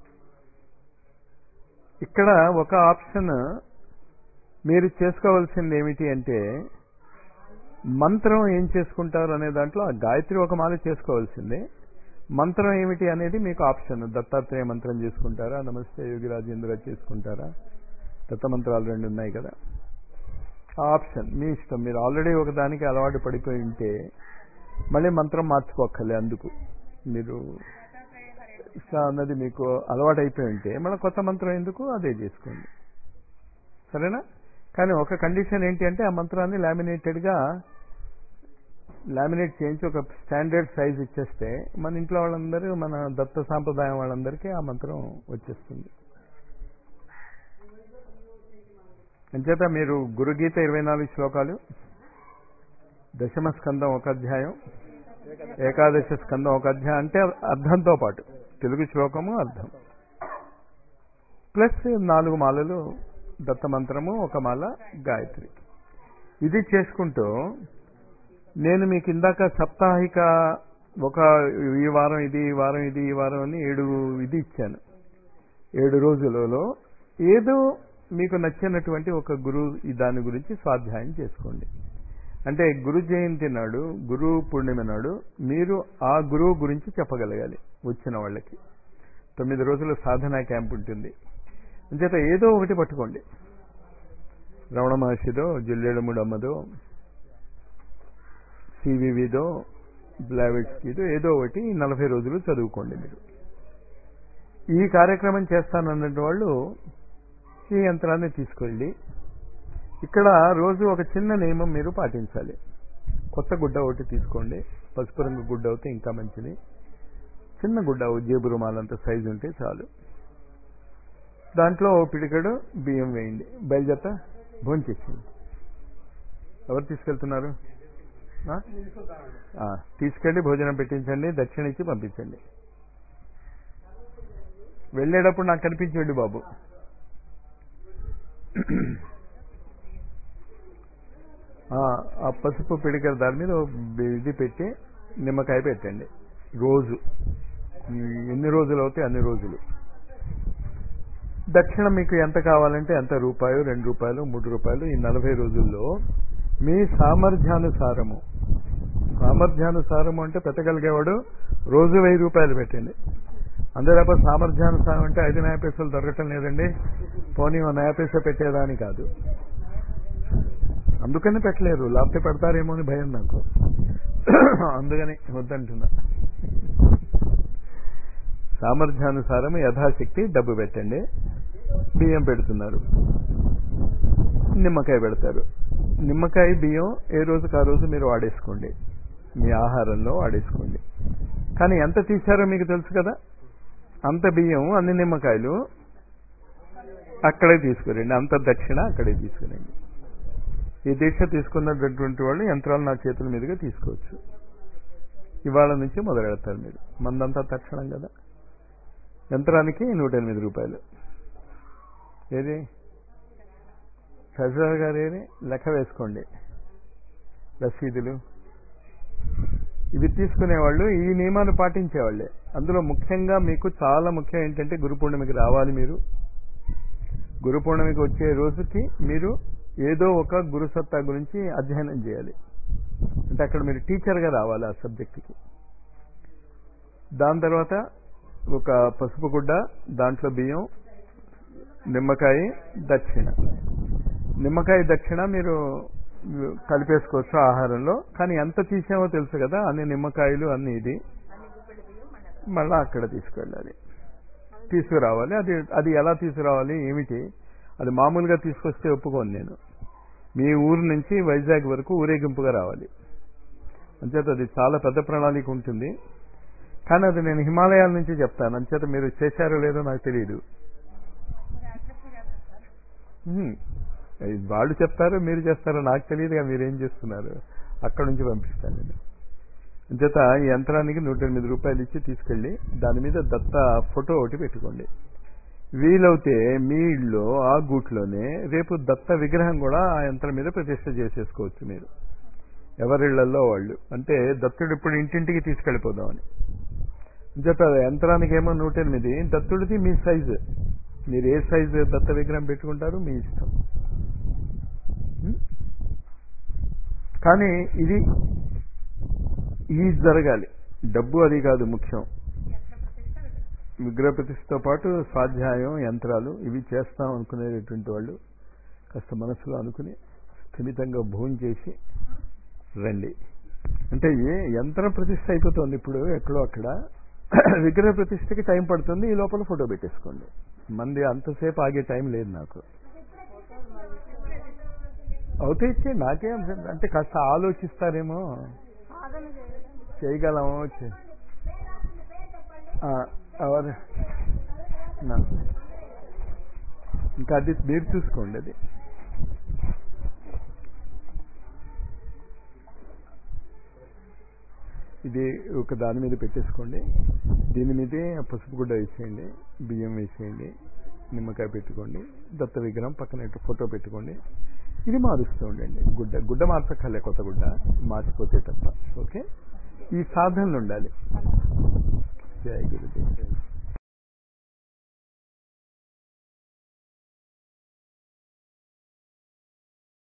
ఇక్కడ ఒక ఆప్షన్ మీరు చేసుకోవాల్సింది ఏమిటి అంటే మంత్రం ఏం చేసుకుంటారు అనే దాంట్లో ఆ గాయత్రి ఒక మాల చేసుకోవాల్సిందే మంత్రం ఏమిటి అనేది మీకు ఆప్షన్ దత్తాత్రేయ మంత్రం చేసుకుంటారా నమస్తే యోగి రాజేంద్ర చేసుకుంటారా దత్త మంత్రాలు రెండు ఉన్నాయి కదా ఆ ఆప్షన్ మీ ఇష్టం మీరు ఆల్రెడీ ఒక దానికి అలవాటు పడిపోయి ఉంటే మళ్ళీ మంత్రం మార్చుకోక్కర్లే అందుకు మీరు అన్నది మీకు అలవాటు అయిపోయి ఉంటే మళ్ళీ కొత్త మంత్రం ఎందుకు అదే చేసుకోండి సరేనా కానీ ఒక కండిషన్ ఏంటి అంటే ఆ మంత్రాన్ని లామినేటెడ్గా లామినేట్ చేయించి ఒక స్టాండర్డ్ సైజ్ ఇచ్చేస్తే మన ఇంట్లో వాళ్ళందరూ మన దత్త సాంప్రదాయం వాళ్ళందరికీ ఆ మంత్రం వచ్చేస్తుంది అంచేత మీరు గురుగీత ఇరవై నాలుగు శ్లోకాలు దశమ స్కందం ఒక అధ్యాయం ఏకాదశ స్కందం ఒక అధ్యాయం అంటే అర్థంతో పాటు తెలుగు శ్లోకము అర్థం ప్లస్ నాలుగు మాలలు దత్తమంత్రము ఒక మాల గాయత్రి ఇది చేసుకుంటూ నేను మీకు ఇందాక సప్తాహిక ఒక ఈ వారం ఇది ఈ వారం ఇది ఈ వారం అని ఏడు ఇది ఇచ్చాను ఏడు రోజులలో ఏదో మీకు నచ్చినటువంటి ఒక గురు దాని గురించి స్వాధ్యాయం చేసుకోండి అంటే గురు జయంతి నాడు గురు పూర్ణిమ నాడు మీరు ఆ గురువు గురించి చెప్పగలగాలి వచ్చిన వాళ్ళకి తొమ్మిది రోజుల సాధనా క్యాంప్ ఉంటుంది అంచేత ఏదో ఒకటి పట్టుకోండి రమణ మహర్షిదో జిల్లేడముడు అమ్మదో సివివిదో బ్లావెట్స్కిదో ఏదో ఒకటి నలభై రోజులు చదువుకోండి మీరు ఈ కార్యక్రమం చేస్తానన్నట్టు వాళ్ళు ఈ యంత్రాన్ని తీసుకెళ్ళి ఇక్కడ రోజు ఒక చిన్న నియమం మీరు పాటించాలి కొత్త గుడ్డ ఒకటి తీసుకోండి పసుపు రంగు గుడ్డ అయితే ఇంకా మంచిది చిన్న గుడ్డ జేబు రుమాలంత సైజు ఉంటే చాలు దాంట్లో పిడికడు బియ్యం వేయండి బయలుదేరత భోంచేసింది ఎవరు తీసుకెళ్తున్నారు తీసుకెళ్లి భోజనం పెట్టించండి దక్షిణ ఇచ్చి పంపించండి వెళ్ళేటప్పుడు నాకు కనిపించండి బాబు ఆ పసుపు పిడికల దాని మీద ఇది పెట్టి నిమ్మకాయ పెట్టండి రోజు ఈ ఎన్ని రోజులు అవుతాయి అన్ని రోజులు దక్షిణ మీకు ఎంత కావాలంటే ఎంత రూపాయలు రెండు రూపాయలు మూడు రూపాయలు ఈ నలభై రోజుల్లో మీ సామర్థ్యానుసారము సామర్థ్యానుసారము అంటే పెట్టగలిగేవాడు రోజు వెయ్యి రూపాయలు పెట్టండి అంతే తప్ప సామర్థ్యానుసారం అంటే ఐదు నయా పైసలు దొరకటం లేదండి పోనీ ఓ నయా పైసా పెట్టేదాని కాదు అందుకని పెట్టలేరు లేకపోతే పెడతారేమో అని భయం నాకు అందుకని వద్దంటున్నా సామర్థ్యానుసారం యథాశక్తి డబ్బు పెట్టండి బియ్యం పెడుతున్నారు నిమ్మకాయ పెడతారు నిమ్మకాయ బియ్యం ఏ రోజుకి ఆ రోజు మీరు వాడేసుకోండి మీ ఆహారంలో వాడేసుకోండి కానీ ఎంత తీశారో మీకు తెలుసు కదా అంత బియ్యం అన్ని నిమ్మకాయలు అక్కడే తీసుకురండి అంత దక్షిణ అక్కడే తీసుకురండి ఈ దీక్ష తీసుకున్నటువంటి వాళ్ళు యంత్రాలు నా చేతుల మీదుగా తీసుకోవచ్చు ఇవాళ నుంచి మొదలెడతారు మీరు మందంతా తక్షణం కదా యంత్రానికి నూట ఎనిమిది రూపాయలు ఏది ట్రెజరర్ గారు ఏది లెక్క వేసుకోండి రసీదులు ఇవి తీసుకునేవాళ్ళు ఈ నియమాలు పాటించేవాళ్ళే అందులో ముఖ్యంగా మీకు చాలా ముఖ్యం ఏంటంటే గురు పూర్ణిమకి రావాలి మీరు గురు పూర్ణిమకి వచ్చే రోజుకి మీరు ఏదో ఒక గురు సత్తా గురించి అధ్యయనం చేయాలి అంటే అక్కడ మీరు టీచర్గా రావాలి ఆ సబ్జెక్టుకి దాని తర్వాత ఒక పసుపు గుడ్డ దాంట్లో బియ్యం నిమ్మకాయ దక్షిణ నిమ్మకాయ దక్షిణ మీరు కలిపేసుకోవచ్చు ఆహారంలో కానీ ఎంత తీసామో తెలుసు కదా అన్ని నిమ్మకాయలు అన్ని ఇది మళ్ళా అక్కడ తీసుకెళ్ళాలి తీసుకురావాలి అది అది ఎలా తీసుకురావాలి ఏమిటి అది మామూలుగా తీసుకొస్తే ఒప్పుకోను నేను మీ ఊరు నుంచి వైజాగ్ వరకు ఊరేగింపుగా రావాలి అంచేత అది చాలా పెద్ద ప్రణాళిక ఉంటుంది కానీ అది నేను హిమాలయాల నుంచి చెప్తాను అంచేత మీరు చేశారో లేదో నాకు తెలియదు హ్మ్. అది వాళ్ళు చెప్తారో మీరు చేస్తారో నాకు తెలియదుగా మీరేం చేస్తున్నారు అక్కడ నుంచి పంపిస్తాను నేను అంచేత ఈ యంత్రానికి నూట ఎనిమిది రూపాయలు ఇచ్చి తీసుకెళ్ళి దాని మీద దత్త ఫోటో ఒకటి పెట్టుకోండి వీలవుతే మీ ఇళ్ళలో ఆ గూట్లోనే రేపు దత్త విగ్రహం కూడా ఆ యంత్రం మీద ప్రతిష్ట చేసేసుకోవచ్చు మీరు ఎవరిళ్లలో వాళ్ళు అంటే దత్తుడు ఇప్పుడు ఇంటింటికి తీసుకెళ్ళిపోదామని అంచేత యంత్రానికి ఏమో నూట ఎనిమిది దత్తుడిది మీ సైజు మీరు ఏ సైజు దత్త విగ్రహం పెట్టుకుంటారో మీ ఇష్టం ఉం? కానీ ఇది ఈ జరగాలి డబ్బు అది కాదు ముఖ్యం విగ్రహ ప్రతిష్టతో పాటు స్వాధ్యాయం యంత్రాలు ఇవి చేస్తాం అనుకునేటటువంటి వాళ్ళు కాస్త మనసులో అనుకుని స్థిమితంగా భోజనం చేసి రండి అంటే ఏ యంత్ర ప్రతిష్ట అయిపోతుంది ఇప్పుడు ఎక్కడో అక్కడ విగ్రహ ప్రతిష్టకి టైం పడుతుంది ఈ లోపల ఫోటో పెట్టేసుకోండి మంది అంతసేపు ఆగే టైం లేదు నాకు అవుతే ఇచ్చే నాకేం అభ్యంతరం. అంటే కాస్త ఆలోచిస్తారేమో చేయగలము చే- ఆ, ఎవరు నా. ఇంకా అది మీరు చూసుకోండి అది ఇది ఒక దాని మీద పెట్టేసుకోండి దీని మీదే ఆ పసుపు గుడ్డ వేసేయండి బియ్యం వేసేయండి నిమ్మకాయ పెట్టుకోండి దత్త విగ్రహం పక్కన ఇటు ఫోటో పెట్టుకోండి ఇది మారుస్తూ ఉండండి గుడ్డ గుడ్డ మార్చక్కర్లే కొత్త గుడ్డ మార్చిపోతే తప్ప ఓకే ఈ సాధనలు ఉండాలి జయ గురుదేవ్